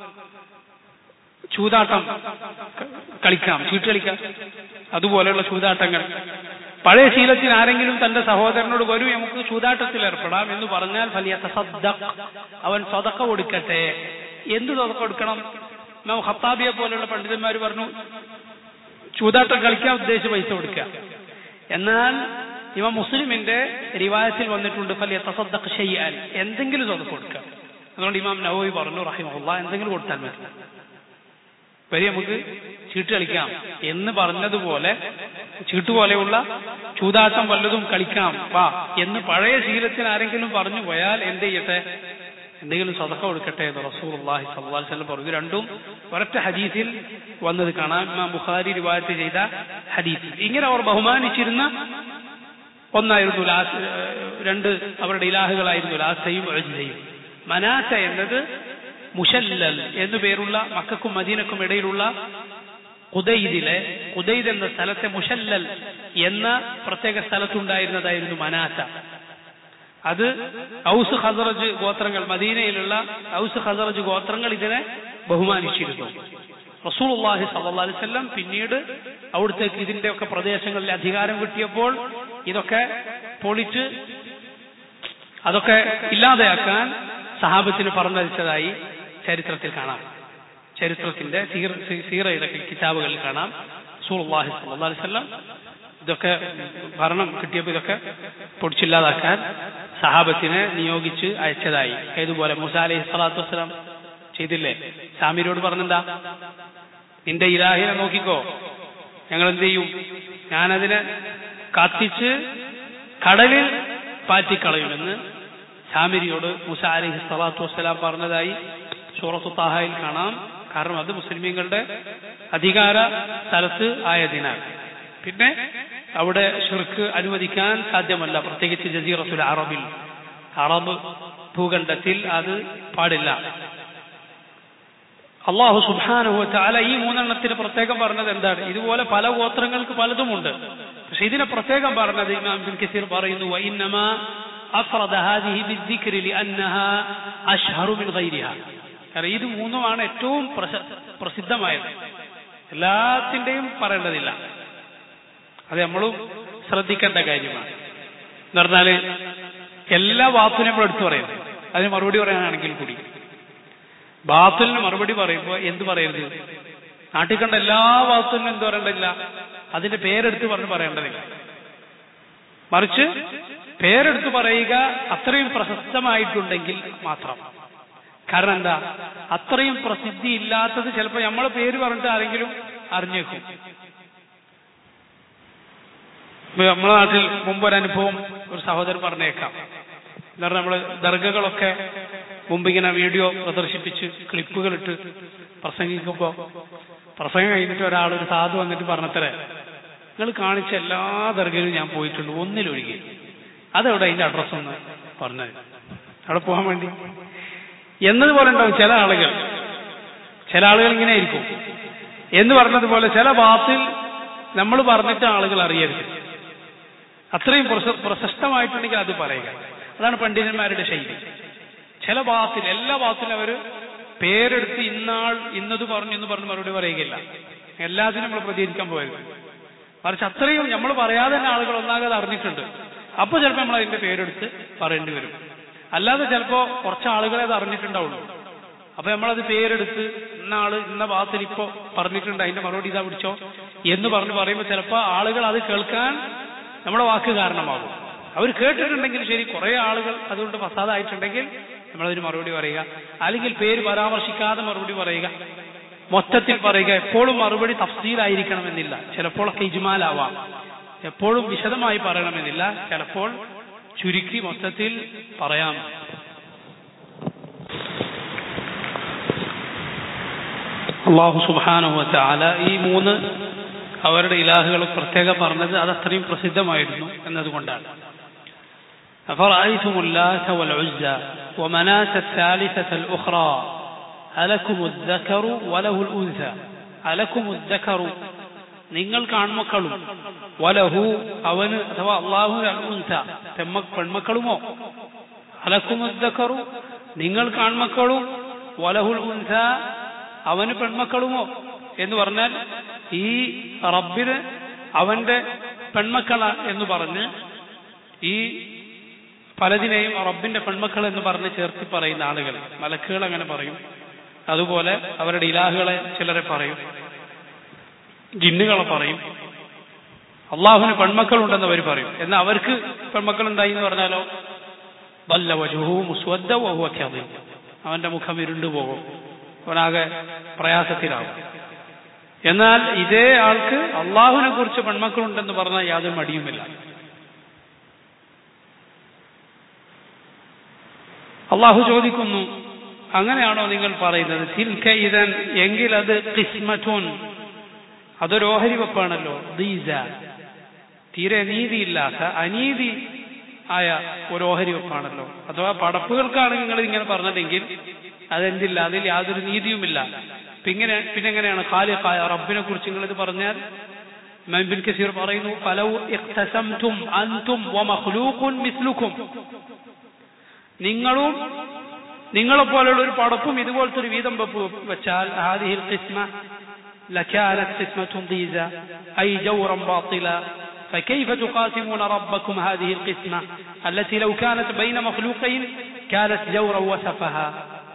ചൂതാട്ടം കളിക്കാം ചീട്ട് കളിക്കാം അതുപോലെയുള്ള ചൂതാട്ടങ്ങൾ പഴയ ശീലത്തിൽ ആരെങ്കിലും തന്റെ സഹോദരനോട് വരൂ നമുക്ക് ചൂതാട്ടത്തിൽ ഏർപ്പെടാം എന്ന് പറഞ്ഞാൽ വലിയ അവൻ സ്വതക്ക കൊടുക്കട്ടെ എന്ത് സ്വതക്ക കൊടുക്കണം നാം ഖത്താബിയെ പോലെയുള്ള പണ്ഡിതന്മാർ പറഞ്ഞു ചൂതാട്ടം കളിക്കാൻ ഉദ്ദേശിച്ച് പൈസ കൊടുക്കുക എന്നാൽ ഇവ മുസ്ലിമിന്റെ റിവായത്തിൽ വന്നിട്ടുണ്ട് ഫലിയ തസദ്ദഖ് ചെയ്യാൻ എന്തെങ്കിലും സ്വതക്ക കൊടുക്കുക അതുകൊണ്ട് ഇമാം നവോയി പറഞ്ഞു റഹിമുള്ള എന്തെങ്കിലും കൊടുത്താൽ മതി വരി നമുക്ക് ചീട്ട് കളിക്കാം എന്ന് പറഞ്ഞതുപോലെ ചീട്ട് പോലെയുള്ള ചൂതാട്ടം വല്ലതും കളിക്കാം വാ എന്ന് പഴയ ശീലത്തിന് ആരെങ്കിലും പറഞ്ഞു പോയാൽ എന്ത് ചെയ്യട്ടെ എന്തെങ്കിലും സദക്ക കൊടുക്കട്ടെ എന്ന് റസൂൽ അള്ളാഹി സല്ലാ വല്ലം പറഞ്ഞു ഇത് രണ്ടും ഒരൊറ്റ ഹദീസിൽ വന്നത് കാണാം ഇമാം ബുഖാരി റിവായത്ത് ചെയ്ത ഹദീസ് ഇങ്ങനെ അവർ ബഹുമാനിച്ചിരുന്ന ഒന്നായിരുന്നു ലാസ് രണ്ട് അവരുടെ ഇലാഹുകളായിരുന്നു ലാസയും അജ്ലയും മനാസ എന്നത് മുഷല്ലൽ എന്നു പേരുള്ള മക്കൾക്കും മദീനക്കും ഇടയിലുള്ള കുദൈദിലെ കുദൈദ് എന്ന സ്ഥലത്തെ മുഷല്ലൽ എന്ന പ്രത്യേക സ്ഥലത്തുണ്ടായിരുന്നതായിരുന്നു മനാസ അത് ഔസ് ഖസറജ് ഗോത്രങ്ങൾ മദീനയിലുള്ള ഔസ് ഖസറജ് ഗോത്രങ്ങൾ ഇതിനെ ബഹുമാനിച്ചിരുന്നു റസൂൽഹി സല്ലാ അലിസ്ല്ലാം പിന്നീട് അവിടുത്തേക്ക് ഇതിന്റെ ഒക്കെ പ്രദേശങ്ങളിൽ അധികാരം കിട്ടിയപ്പോൾ ഇതൊക്കെ പൊളിച്ച് അതൊക്കെ ഇല്ലാതെയാക്കാൻ സഹാബത്തിന് പറഞ്ഞയച്ചതായി ചരിത്രത്തിൽ കാണാം ചരിത്രത്തിന്റെ സീറയുടെ കിതാബുകളിൽ കാണാം റസൂൽഹി സല്ലാ അലിസ്ല്ലാം ഇതൊക്കെ ഭരണം കിട്ടിയപ്പോൾ ഇതൊക്കെ പൊടിച്ചില്ലാതാക്കാൻ സഹാബത്തിനെ നിയോഗിച്ച് അയച്ചതായി ഏതുപോലെ മുസ അലൈഹി സ്വലാത്തു വസ്സലാം ചെയ്തില്ലേ സാമിരോട് പറഞ്ഞെന്താ നിന്റെ ഇലാഹിനെ നോക്കിക്കോ ഞങ്ങൾ എന്ത് ചെയ്യും ഞാനതിനെ കത്തിച്ച് കടലിൽ പാറ്റിക്കളയുമെന്ന് സാമിരിയോട് മുസ അലൈഹി സ്വലാത്തു വസ്സലാം പറഞ്ഞതായി സൂറത്തു താഹയിൽ കാണാം കാരണം അത് മുസ്ലിമീങ്ങളുടെ അധികാര സ്ഥലത്ത് ആയതിനാൽ പിന്നെ അവിടെ ഷിർക്ക് അനുവദിക്കാൻ സാധ്യമല്ല പ്രത്യേകിച്ച് ജസീറത്തുൽ അറബിൽ അറബ് ഭൂഖണ്ഡത്തിൽ അത് പാടില്ല അള്ളാഹു സുബാനുഹു ചാല ഈ മൂന്നെണ്ണത്തിന് പ്രത്യേകം പറഞ്ഞത് എന്താണ് ഇതുപോലെ പല ഗോത്രങ്ങൾക്ക് പലതുമുണ്ട് പക്ഷെ ഇതിനെ പ്രത്യേകം പറഞ്ഞത് ഇമാം ബിൻ കസീർ പറയുന്നു വൈന്നമാ أفرد هذه بالذكر لأنها أشهر من غيرها കാരണം ഇത് മൂന്നുമാണ് ഏറ്റവും പ്രസിദ്ധമായത് എല്ലാത്തിൻ്റെയും പറയേണ്ടതില്ല അത് നമ്മളും ശ്രദ്ധിക്കേണ്ട കാര്യമാണ് എന്ന് പറഞ്ഞാല് എല്ലാ വാത്തിനും നമ്മൾ എടുത്തു പറയുന്നത് അതിന് മറുപടി പറയാനാണെങ്കിൽ കൂടി ബാത്തിലിന് മറുപടി പറയുമ്പോൾ എന്ത് പറയരുത് നാട്ടിൽ കണ്ട എല്ലാ വാത്തിനും എന്ത് പറയേണ്ടതില്ല അതിന്റെ പേരെടുത്ത് പറഞ്ഞ് പറയേണ്ടതില്ല മറിച്ച് പേരെടുത്ത് പറയുക അത്രയും പ്രശസ്തമായിട്ടുണ്ടെങ്കിൽ മാത്രം കാരണം എന്താ അത്രയും പ്രസിദ്ധി ഇല്ലാത്തത് ചിലപ്പോൾ നമ്മളെ പേര് പറഞ്ഞിട്ട് ആരെങ്കിലും അറിഞ്ഞേക്കും നമ്മളെ നാട്ടിൽ മുമ്പ് ഒരു അനുഭവം ഒരു സഹോദരൻ പറഞ്ഞേക്കാം എന്ന് പറഞ്ഞാൽ നമ്മള് ദർഗകളൊക്കെ മുമ്പ് ഇങ്ങനെ വീഡിയോ പ്രദർശിപ്പിച്ച് ക്ലിപ്പുകൾ ഇട്ട് പ്രസംഗിക്കുമ്പോ പ്രസംഗം കഴിഞ്ഞിട്ട് ഒരാൾ ഒരു സാധു വന്നിട്ട് പറഞ്ഞത്രേ നിങ്ങൾ കാണിച്ച എല്ലാ ദർഗയിലും ഞാൻ പോയിട്ടുണ്ട് ഒന്നിലൊഴികെ അതെവിടെ അതിന്റെ അഡ്രസ് ഒന്ന് പറഞ്ഞത് അവിടെ പോകാൻ വേണ്ടി എന്നതുപോലെ ഉണ്ടാവും ചില ആളുകൾ ചില ആളുകൾ ഇങ്ങനെ ആയിരിക്കും എന്ന് പറഞ്ഞതുപോലെ ചില ബാത്തിൽ നമ്മൾ പറഞ്ഞിട്ട് ആളുകൾ അറിയരുത് അത്രയും പ്രശ- പ്രശസ്തമായിട്ടുണ്ടെങ്കിൽ അത് പറയുക അതാണ് പണ്ഡിതന്മാരുടെ ശൈലി ചില ബാത്തിൽ എല്ലാ ബാത്തിലും അവർ പേരെടുത്ത് ഇന്നാൾ ഇന്നത് പറഞ്ഞു എന്ന് പറഞ്ഞ് മറുപടി പറയുകയില്ല എല്ലാത്തിനും നമ്മൾ പ്രതികരിക്കാൻ പോയത് മറിച്ച് അത്രയും നമ്മൾ പറയാതെ തന്നെ ആളുകൾ ഒന്നാകെ അറിഞ്ഞിട്ടുണ്ട് അപ്പൊ ചിലപ്പോൾ നമ്മൾ അതിന്റെ പേരെടുത്ത് പറയേണ്ടി വരും അല്ലാതെ ചിലപ്പോ കുറച്ച് ആളുകളെ അത് അറിഞ്ഞിട്ടുണ്ടാവുള്ളൂ അപ്പൊ നമ്മളത് പേരെടുത്ത് ഇന്ന ആള് ഇന്ന ഭാഗത്തിൽ ഇപ്പോ പറഞ്ഞിട്ടുണ്ട് അതിന്റെ മറുപടി ഇതാ പിടിച്ചോ എന്ന് പറഞ്ഞ് പറയുമ്പോൾ ചിലപ്പോ ആളുകൾ അത് കേൾക്കാൻ നമ്മുടെ വാക്ക് കാരണമാകും അവർ കേട്ടിട്ടുണ്ടെങ്കിൽ ശരി കുറെ ആളുകൾ അതുകൊണ്ട് ഫസാദായിട്ടുണ്ടെങ്കിൽ നമ്മളതിന് മറുപടി പറയുക അല്ലെങ്കിൽ പേര് പരാമർശിക്കാതെ മറുപടി പറയുക മൊത്തത്തിൽ പറയുക എപ്പോഴും മറുപടി തഫ്സീലായിരിക്കണമെന്നില്ല ചിലപ്പോഴൊക്കെ ഇജ്മാലാവാം എപ്പോഴും വിശദമായി പറയണമെന്നില്ല ചിലപ്പോൾ ചുരുക്കി മൊത്തത്തിൽ പറയാം അള്ളാഹു സുബാനുഹ ചാല ഈ മൂന്ന് അവരുടെ ഇലാഹുകൾ പ്രത്യേകം പറഞ്ഞത് അത് അത്രയും പ്രസിദ്ധമായിരുന്നു എന്നതുകൊണ്ടാണ് أفرأيتم اللات والعزى ومناة الثالثة الأخرى ألكم الذكر وله الأنثى ألكم الذكر നിങ്ങൾക്ക് ആൺമക്കളും വലഹു അവന് അഥവാ അള്ളാഹുവിന് അൽഉൻസ തെമ്മ പെൺമക്കളുമോ അലക്കുമുദ്ദക്കറു നിങ്ങൾക്ക് ആൺമക്കളും വലഹുൽ ഉൻസ അവന് പെൺമക്കളുമോ എന്ന് പറഞ്ഞാൽ ഈ റബ്ബിന് അവന്റെ പെൺമക്കള എന്ന് പറഞ്ഞ് ഈ പലതിനെയും റബ്ബിന്റെ പെൺമക്കൾ എന്ന് പറഞ്ഞ് ചേർത്തി പറയുന്ന ആളുകൾ മലക്കുകൾ അങ്ങനെ പറയും അതുപോലെ അവരുടെ ഇലാഹുകളെ ചിലരെ പറയും ജിന്നുകളെ പറയും അള്ളാഹുവിന് പെൺമക്കളുണ്ടെന്ന് അവർ പറയും എന്നാൽ അവർക്ക് പെൺമക്കളുണ്ടായി എന്ന് പറഞ്ഞാലോ വല്ല വജുഹു മുസ്വദ്ദ വഹുവ കദീം. അവന്റെ മുഖം ഇരുണ്ടു പോകും അവനാകെ പ്രയാസത്തിലാവും എന്നാൽ ഇതേ ആൾക്ക് അള്ളാഹുവിനെ കുറിച്ച് പെൺമക്കളുണ്ടെന്ന് പറഞ്ഞാൽ യാതൊരു മടിയുമില്ല അള്ളാഹു ചോദിക്കുന്നു അങ്ങനെയാണോ നിങ്ങൾ പറയുന്നത് തിൽക്ക ഇതൻ എങ്കിൽ അത് കിസ്മറ്റുൻ അതൊരു ഓഹരി വെപ്പാണല്ലോ ദീസ തീരെ നീതിയില്ലാത്ത അനീതി ആയ ഒരു ഓഹരി വെപ്പാണല്ലോ അഥവാ പടപ്പുകൾക്കാണ് നിങ്ങൾ ഇങ്ങനെ പറഞ്ഞതെങ്കിൽ അതെന്തില്ല അതിൽ യാതൊരു നീതിയുമില്ല പിന്നെ പിന്നെ എങ്ങനെയാണ് ഖാലിഖായ റബ്ബിനെ കുറിച്ച് നിങ്ങൾ ഇത് പറഞ്ഞാൽ ഇമാം ഇബ്ൻ കസീർ പറയുന്നു ഫലൗ ഇഖ്തസംതും അൻതും വമഖ്ലൂഖുൻ മിസ്ലുക്കും നിങ്ങളും നിങ്ങളെ പോലുള്ള ഒരു പടപ്പും ഇതുപോലത്തെ ഒരു വീതം വെപ്പ് വെച്ചാൽ ഹാദിഹിൽ ഖിസ്മ لكانت قسمة ضيزى أي جورا باطلا فكيف تقاسمون ربكم هذه القسمة التي لو كانت بين مخلوقين كانت جورا وسفها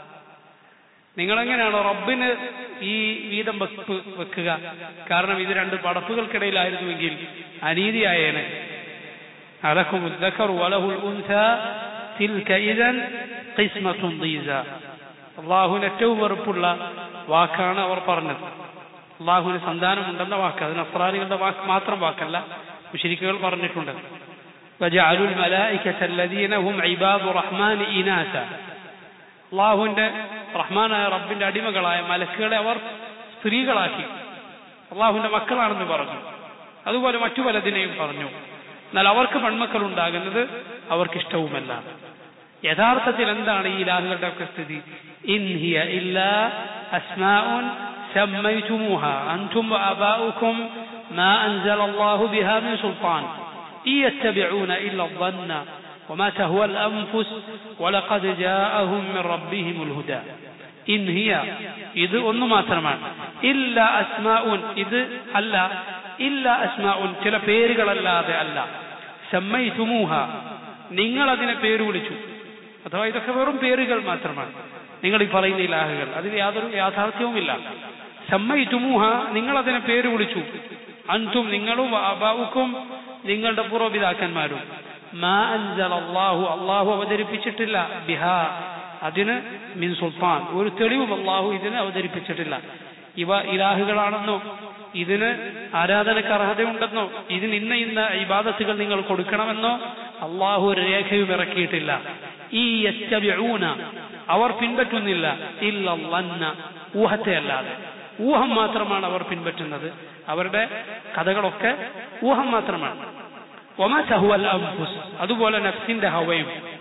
നിങ്ങൾ എങ്ങനെയാണോ റബ്ബിന് ഈ വീതം വെപ്പ് വെക്കുക കാരണം ഇത് രണ്ട് പടപ്പുകൾക്കിടയിലായിരുന്നുവെങ്കിൽ അനീതിയായേനെ അലക്കും الذكر وله الأنثى تلك إذا قسمة ضيزى അള്ളാഹുവിന് ഏറ്റവും വെറുപ്പുള്ള വാക്കാണ് അവർ പറഞ്ഞത് അള്ളാഹുവിന് സന്താനമുണ്ടെന്ന വാക്ക് അത് നസ്രാനികളുടെ വാക്ക് മാത്രം വാക്കല്ല മുഷരിക്കുകൾ പറഞ്ഞിട്ടുണ്ട് وجعلوا الملائكة الذين هم عباد الرحمن إناثا അള്ളാഹുവിന്റെ റഹ്മാനായ റബ്ബിന്റെ അടിമകളായ മലക്കുകളെ അവർ സ്ത്രീകളാക്കി അള്ളാഹുവിന്റെ മക്കളാണെന്ന് പറഞ്ഞു അതുപോലെ മറ്റു പലതിനെയും പറഞ്ഞു എന്നാൽ അവർക്ക് പെൺമക്കൾ ഉണ്ടാകുന്നത് അവർക്ക് ഇഷ്ടവുമല്ല യഥാർത്ഥത്തിൽ എന്താണ് ഈ ഇലാഹുകളുടെ ഒക്കെ സ്ഥിതി ഇൻഹിയ ഇല്ല അസ്മാഉൻ سميتموها أنتم وآباؤكم ما أنزل الله بها من سلطان إن يتبعون إلا الظن وما تهوى الأنفس ولقد جاءهم من ربهم الهدى إن هي إذ أن ما ترمان إلا أسماء إذ ألا إلا أسماء ചില പേരുകളല്ലാതെ അല്ല സമ്മയിതുമൂഹ നിങ്ങൾ അതിനെ പേര് വിളിച്ചു അഥവാ ഇതൊക്കെ വെറും പേരുകൾ മാത്രമാണ് നിങ്ങൾ ഈ പറയുന്ന ഇലാഹുകൾ അതിന് യാതൊരു യാഥാർത്ഥ്യവുമില്ല സമ്മയിതുമൂഹ നിങ്ങൾ അതിനെ പേര് വിളിച്ചു അൻതും നിങ്ങളും അബാവുക്കും നിങ്ങളുടെ പൂർവ്വപിതാക്കന്മാരും മാ അൻസൽ അള്ളാഹു അള്ളാഹു അവതരിപ്പിച്ചിട്ടില്ല ബിഹാ അതിന് മിൻ സുൽത്താൻ ഒരു തെളിവും അള്ളാഹു ഇതിന് അവതരിപ്പിച്ചിട്ടില്ല ഇവ ഇലാഹുകളാണെന്നോ ഇതിന് ആരാധനക്ക് അർഹതയുണ്ടെന്നോ ഇതിന് ഇന്ന ഇന്ന ഇബാദത്തുകൾ നിങ്ങൾ കൊടുക്കണമെന്നോ അള്ളാഹു ഒരു രേഖയും ഇറക്കിയിട്ടില്ല ഈ യത്തബിഊന അവർ പിൻപറ്റുന്നില്ല ഇല്ല വന്ന ഊഹത്തെ അല്ലാതെ ഊഹം മാത്രമാണ് അവർ പിൻപറ്റുന്നത് അവരുടെ കഥകളൊക്കെ ഊഹം മാത്രമാണ് ഒമ ചഹുവൽ അംഫുസ് അതുപോലെ നഫ്സിന്റെ ഹവയും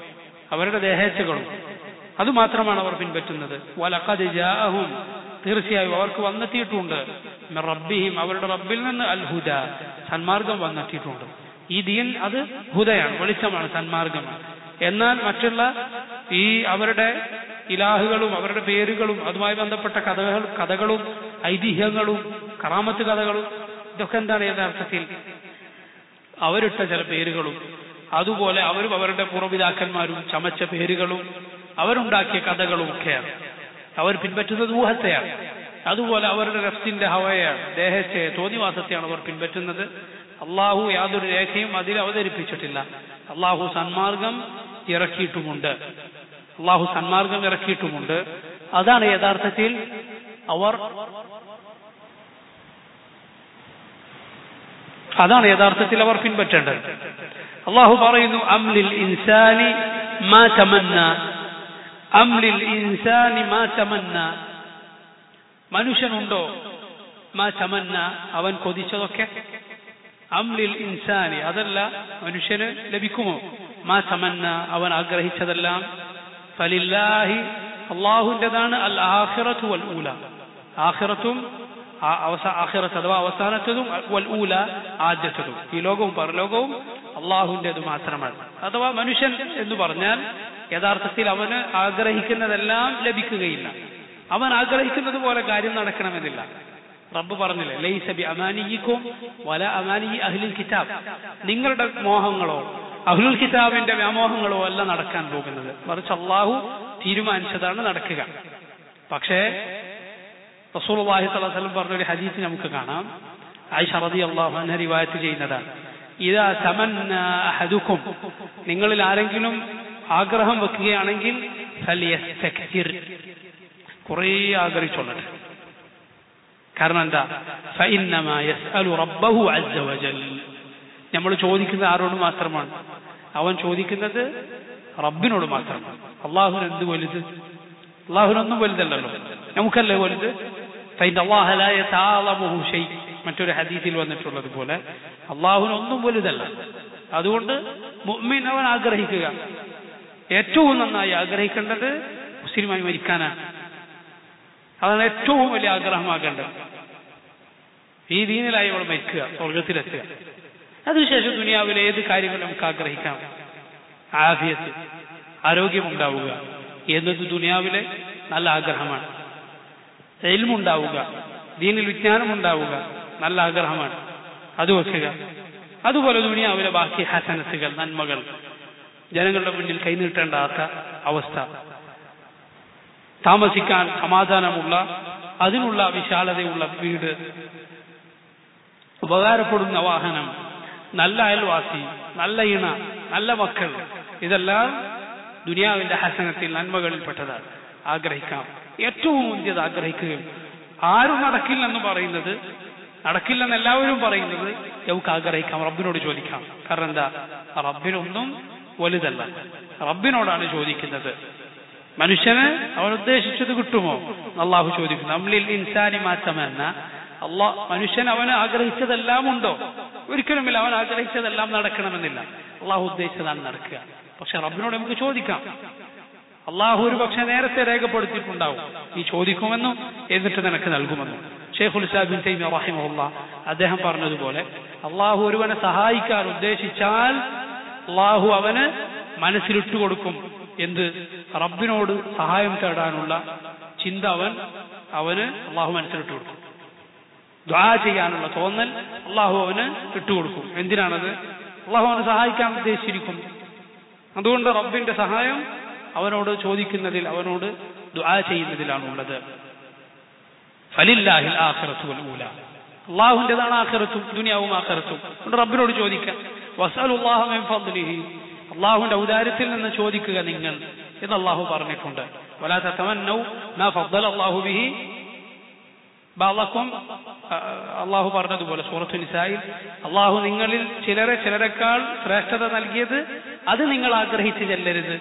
അവരുടെ ദേഹേച്ഛകളും അത് മാത്രമാണ് അവർ പിൻപറ്റുന്നത് വലഖദ് ജാഅഹും തീർച്ചയായും അവർക്ക് വന്നെത്തിയിട്ടുണ്ട് മിർ റബ്ബിഹിം അവരുടെ റബ്ബിൽ നിന്ന് അൽ ഹുദ സന്മാർഗം വന്നെത്തിയിട്ടുണ്ട് ഈ ദീൻ അത് ഹുദയാണ് വെളിച്ചമാണ് സന്മാർഗമാണ് എന്നാൽ മറ്റുള്ള ഈ അവരുടെ ഇലാഹുകളും അവരുടെ പേരുകളും അതുമായി ബന്ധപ്പെട്ട കഥകൾ കഥകളും ഐതിഹ്യങ്ങളും കറാമത്ത് കഥകളും ഇതൊക്കെ എന്താണ് യഥാർത്ഥത്തിൽ അവരിട്ട ചില പേരുകളും അതുപോലെ അവരും അവരുടെ പൂർവ്വപിതാക്കന്മാരും ചമച്ച പേരുകളും അവരുണ്ടാക്കിയ കഥകളും ഒക്കെയാണ് അവർ പിൻപറ്റുന്നത് ഊഹത്തെയാണ് അതുപോലെ അവരുടെ നഫ്സിന്റെ ഹവയാണ് ദേഹത്തെ തോന്നിവാസത്തെയാണ് അവർ പിൻപറ്റുന്നത് അള്ളാഹു യാതൊരു രേഖയും അതിൽ അവതരിപ്പിച്ചിട്ടില്ല അള്ളാഹു സന്മാർഗം ഇറക്കിയിട്ടുമുണ്ട് അള്ളാഹു സന്മാർഗം ഇറക്കിയിട്ടുമുണ്ട് അതാണ് യഥാർത്ഥത്തിൽ അവർ അതാണ് യഥാർത്ഥത്തിൽ അവർ പിൻപറ്റേണ്ടത് അള്ളാഹു പറയുന്നു അംലിൽ ഇൻസാനി മാ തമന്ന അംലിൽ ഇൻസാനി മാ തമന്ന മനുഷ്യനുണ്ടോ മാ തമന്ന അവൻ കൊതിച്ചതൊക്കെ അംലിൽ ഇൻസാനി അതല്ല മനുഷ്യന് ലഭിക്കുമോ മാ തമന്ന അവൻ ആഗ്രഹിച്ചതെല്ലാം ഫലില്ലാഹി അള്ളാഹുവിൻ്റെതാണ് അൽ ആഖിറത്തു വൽ ഊല ആഖിറത്തും ആഖിറത്ത് അഥവാ അവസാനത്തതും വൽ ഊല ആദ്യത്തതും ഈ ലോകവും പരലോകവും അള്ളാഹുവിൻ്റെത് മാത്രമാണ് അഥവാ മനുഷ്യൻ എന്ന് പറഞ്ഞാൽ യഥാർത്ഥത്തിൽ അവന് ആഗ്രഹിക്കുന്നതെല്ലാം ലഭിക്കുകയില്ല അവൻ ആഗ്രഹിക്കുന്നത് പോലെ കാര്യം നടക്കണമെന്നില്ല റബ്ബ് പറഞ്ഞില്ലേ ലൈസ ബി അമാനിയിക്കും വല അമാനി അഹ്ലുൽ കിതാബ് നിങ്ങളുടെ മോഹങ്ങളോ അഹ്ലുൽ കിതാബിന്റെ വ്യാമോഹങ്ങളോ അല്ല നടക്കാൻ പോകുന്നത് മറിച്ച് അള്ളാഹു തീരുമാനിച്ചതാണ് നടക്കുക പക്ഷേ റസൂൽ അള്ളാഹി സ്വലം പറഞ്ഞ ഒരു ഹദീസ് നമുക്ക് കാണാം ആയിഷ റതി അള്ളാഹു അന്നെ റിവായത്ത് ചെയ്യുന്നതാണ് ഇതാ സമന്ന അഹദുക്കും നിങ്ങളിൽ ആരെങ്കിലും ആഗ്രഹം വെക്കുകയാണെങ്കിൽ കുറേ ആഗ്രഹിച്ചോളട്ടെ കാരണം എന്താ റബ്ബഹു വജൽ നമ്മൾ ചോദിക്കുന്നത് ആരോട് മാത്രമാണ് അവൻ ചോദിക്കുന്നത് റബ്ബിനോട് മാത്രമാണ് അള്ളാഹുന് എന്ത് വലുത് അള്ളാഹുനൊന്നും വലുതല്ലല്ലോ നമുക്കല്ലേ വലുത് മറ്റൊരു ഹദീസിൽ വന്നിട്ടുള്ളത് പോലെ അള്ളാഹുനൊന്നും വലുതല്ല അതുകൊണ്ട് മുഅ്മിൻ അവൻ ആഗ്രഹിക്കുക ഏറ്റവും നന്നായി ആഗ്രഹിക്കേണ്ടത് മുസ്ലിമായി മരിക്കാനാണ് അതാണ് ഏറ്റവും വലിയ ആഗ്രഹമാകേണ്ടത് ഈ ദീനിലായി അവൾ മരിക്കുക സ്വർഗത്തിലെത്തുക അതിനുശേഷം ദുനിയാവിലെ ഏത് കാര്യങ്ങൾ നമുക്ക് ആഗ്രഹിക്കാം ആഫിയത്ത് ആരോഗ്യമുണ്ടാവുക എന്നത് ദുനിയാവിലെ നല്ല ആഗ്രഹമാണ് എൽമുണ്ടാവുക ദീനിൽ വിജ്ഞാനം ഉണ്ടാവുക നല്ല ആഗ്രഹമാണ് അത് വെക്കുക അതുപോലെ ദുനിയാവിലെ ബാക്കി ഹസനത്തുകൾ നന്മകൾ ജനങ്ങളുടെ മുന്നിൽ കൈനീട്ടേണ്ടാത്ത അവസ്ഥ താമസിക്കാൻ സമാധാനമുള്ള അതിനുള്ള വിശാലതയുള്ള വീട് ഉപകാരപ്പെടുന്ന വാഹനം നല്ല അയൽവാസി നല്ല ഇണ നല്ല മക്കൾ ഇതെല്ലാം ദുനിയാവിന്റെ ഹസനത്തിൽ നന്മകളിൽപ്പെട്ടതാണ് ആഗ്രഹിക്കാം ഏറ്റവും മുന്തിയത് ആഗ്രഹിക്കുകയും ആരും നടക്കില്ലെന്ന് പറയുന്നത് നടക്കില്ലെന്ന് എല്ലാവരും പറയുന്നത് നമുക്ക് ആഗ്രഹിക്കാം റബ്ബിനോട് ചോദിക്കാം കാരണം എന്താ റബ്ബിനൊന്നും വലുതല്ല റബ്ബിനോടാണ് ചോദിക്കുന്നത് മനുഷ്യന് അവൻ ഉദ്ദേശിച്ചത് കിട്ടുമോ അള്ളാഹു ചോദിക്കുന്നു അമ്ലിൽ ഇൻസാനി മാറ്റമെന്ന അള്ളാഹ് മനുഷ്യൻ അവന് ആഗ്രഹിച്ചതെല്ലാം ഉണ്ടോ ഒരിക്കലുമില്ല അവൻ ആഗ്രഹിച്ചതെല്ലാം നടക്കണമെന്നില്ല അള്ളാഹു ഉദ്ദേശിച്ചതാണ് നടക്കുക പക്ഷെ റബ്ബിനോട് നമുക്ക് ചോദിക്കാം അള്ളാഹു ഒരു പക്ഷെ നേരത്തെ രേഖപ്പെടുത്തിയിട്ടുണ്ടാവും ഈ ചോദിക്കുമെന്നും എന്നിട്ട് നിനക്ക് നൽകുമെന്നും ഷെയ്ഖുൽ ഇസ്ലാബിൻ തൈമ റഹിമുള്ള അദ്ദേഹം പറഞ്ഞതുപോലെ അള്ളാഹു ഒരുവനെ സഹായിക്കാൻ ഉദ്ദേശിച്ചാൽ അള്ളാഹു അവന് മനസ്സിലിട്ട് കൊടുക്കും എന്ത് റബ്ബിനോട് സഹായം തേടാനുള്ള ചിന്ത അവൻ അവന് അള്ളാഹു മനസ്സിലിട്ട് കൊടുക്കും ദ്വാ ചെയ്യാനുള്ള തോന്നൽ അള്ളാഹു അവന് ഇട്ടുകൊടുക്കും എന്തിനാണത് അള്ളാഹു അവനെ സഹായിക്കാൻ ഉദ്ദേശിച്ചിരിക്കുന്നു അതുകൊണ്ട് റബ്ബിന്റെ സഹായം അവനോട് ചോദിക്കുന്നതിൽ അവനോട് ദുആ ചെയ്യുന്നതിലാണ് ഉള്ളത് ഫലില്ലാഹിൽ ആഖിറത്തു വൽ ഊല അള്ളാഹുവിൻ്റെതാണ് ആഖിറത്തും ദുനിയാവും ആഖിറത്തും അതുകൊണ്ട് റബ്ബിനോട് ചോദിക്കാം വസലുല്ലാഹു മിൻ ഫദ്ലിഹി അള്ളാഹുവിന്റെ ഔദാര്യത്തിൽ നിന്ന് ചോദിക്കുക നിങ്ങൾ എന്ന് അള്ളാഹു പറഞ്ഞിട്ടുണ്ട് വലാ തതമന്നൗ മാ ഫദ്ദല അല്ലാഹു ബിഹി ബാലക്കും അള്ളാഹു പറഞ്ഞതുപോലെ സൂറത്തു നിസായിൽ അള്ളാഹു നിങ്ങളിൽ ചിലരെ ചിലരെക്കാൾ ശ്രേഷ്ഠത നൽകിയത് അത് നിങ്ങൾ ആഗ്രഹിച്ച് ചെല്ലരുത്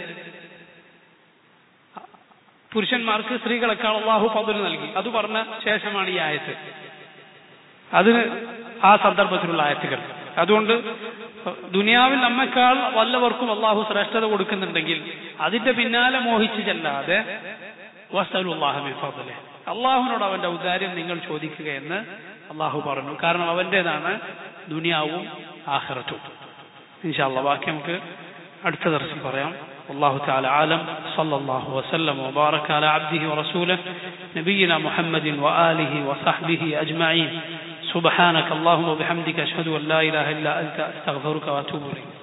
പുരുഷന്മാർക്ക് സ്ത്രീകളെക്കാൾ അള്ളാഹു പതിന് നൽകി അത് പറഞ്ഞ ശേഷമാണ് ഈ ആയത്ത് അതിന് ആ സന്ദർഭത്തിലുള്ള ആയത്തുകൾ അതുകൊണ്ട് ദുനിയാവിൽ നമ്മെക്കാൾ വല്ലവർക്കും അള്ളാഹു ശ്രേഷ്ഠത കൊടുക്കുന്നുണ്ടെങ്കിൽ അതിന്റെ പിന്നാലെ മോഹിച്ചു ചെല്ലാതെ വസ്തലുല്ലാഹമിഫലെ അള്ളാഹുവിനോട് അവന്റെ ഔദാര്യം നിങ്ങൾ ചോദിക്കുകയെന്ന് അള്ളാഹു പറഞ്ഞു കാരണം അവന്റേതാണ് ദുനിയാവും ആഹ്റത്തും ഇൻഷാല്ല ബാക്കി നമുക്ക് അടുത്ത ദർശനം പറയാം والله تعالى عالم صلى الله وسلم وبارك على عبده ورسوله نبينا محمد وآله وصحبه أجمعين سبحانك اللهم وبحمدك أشهد أن لا إله إلا أنت أستغفرك وأتوب إليك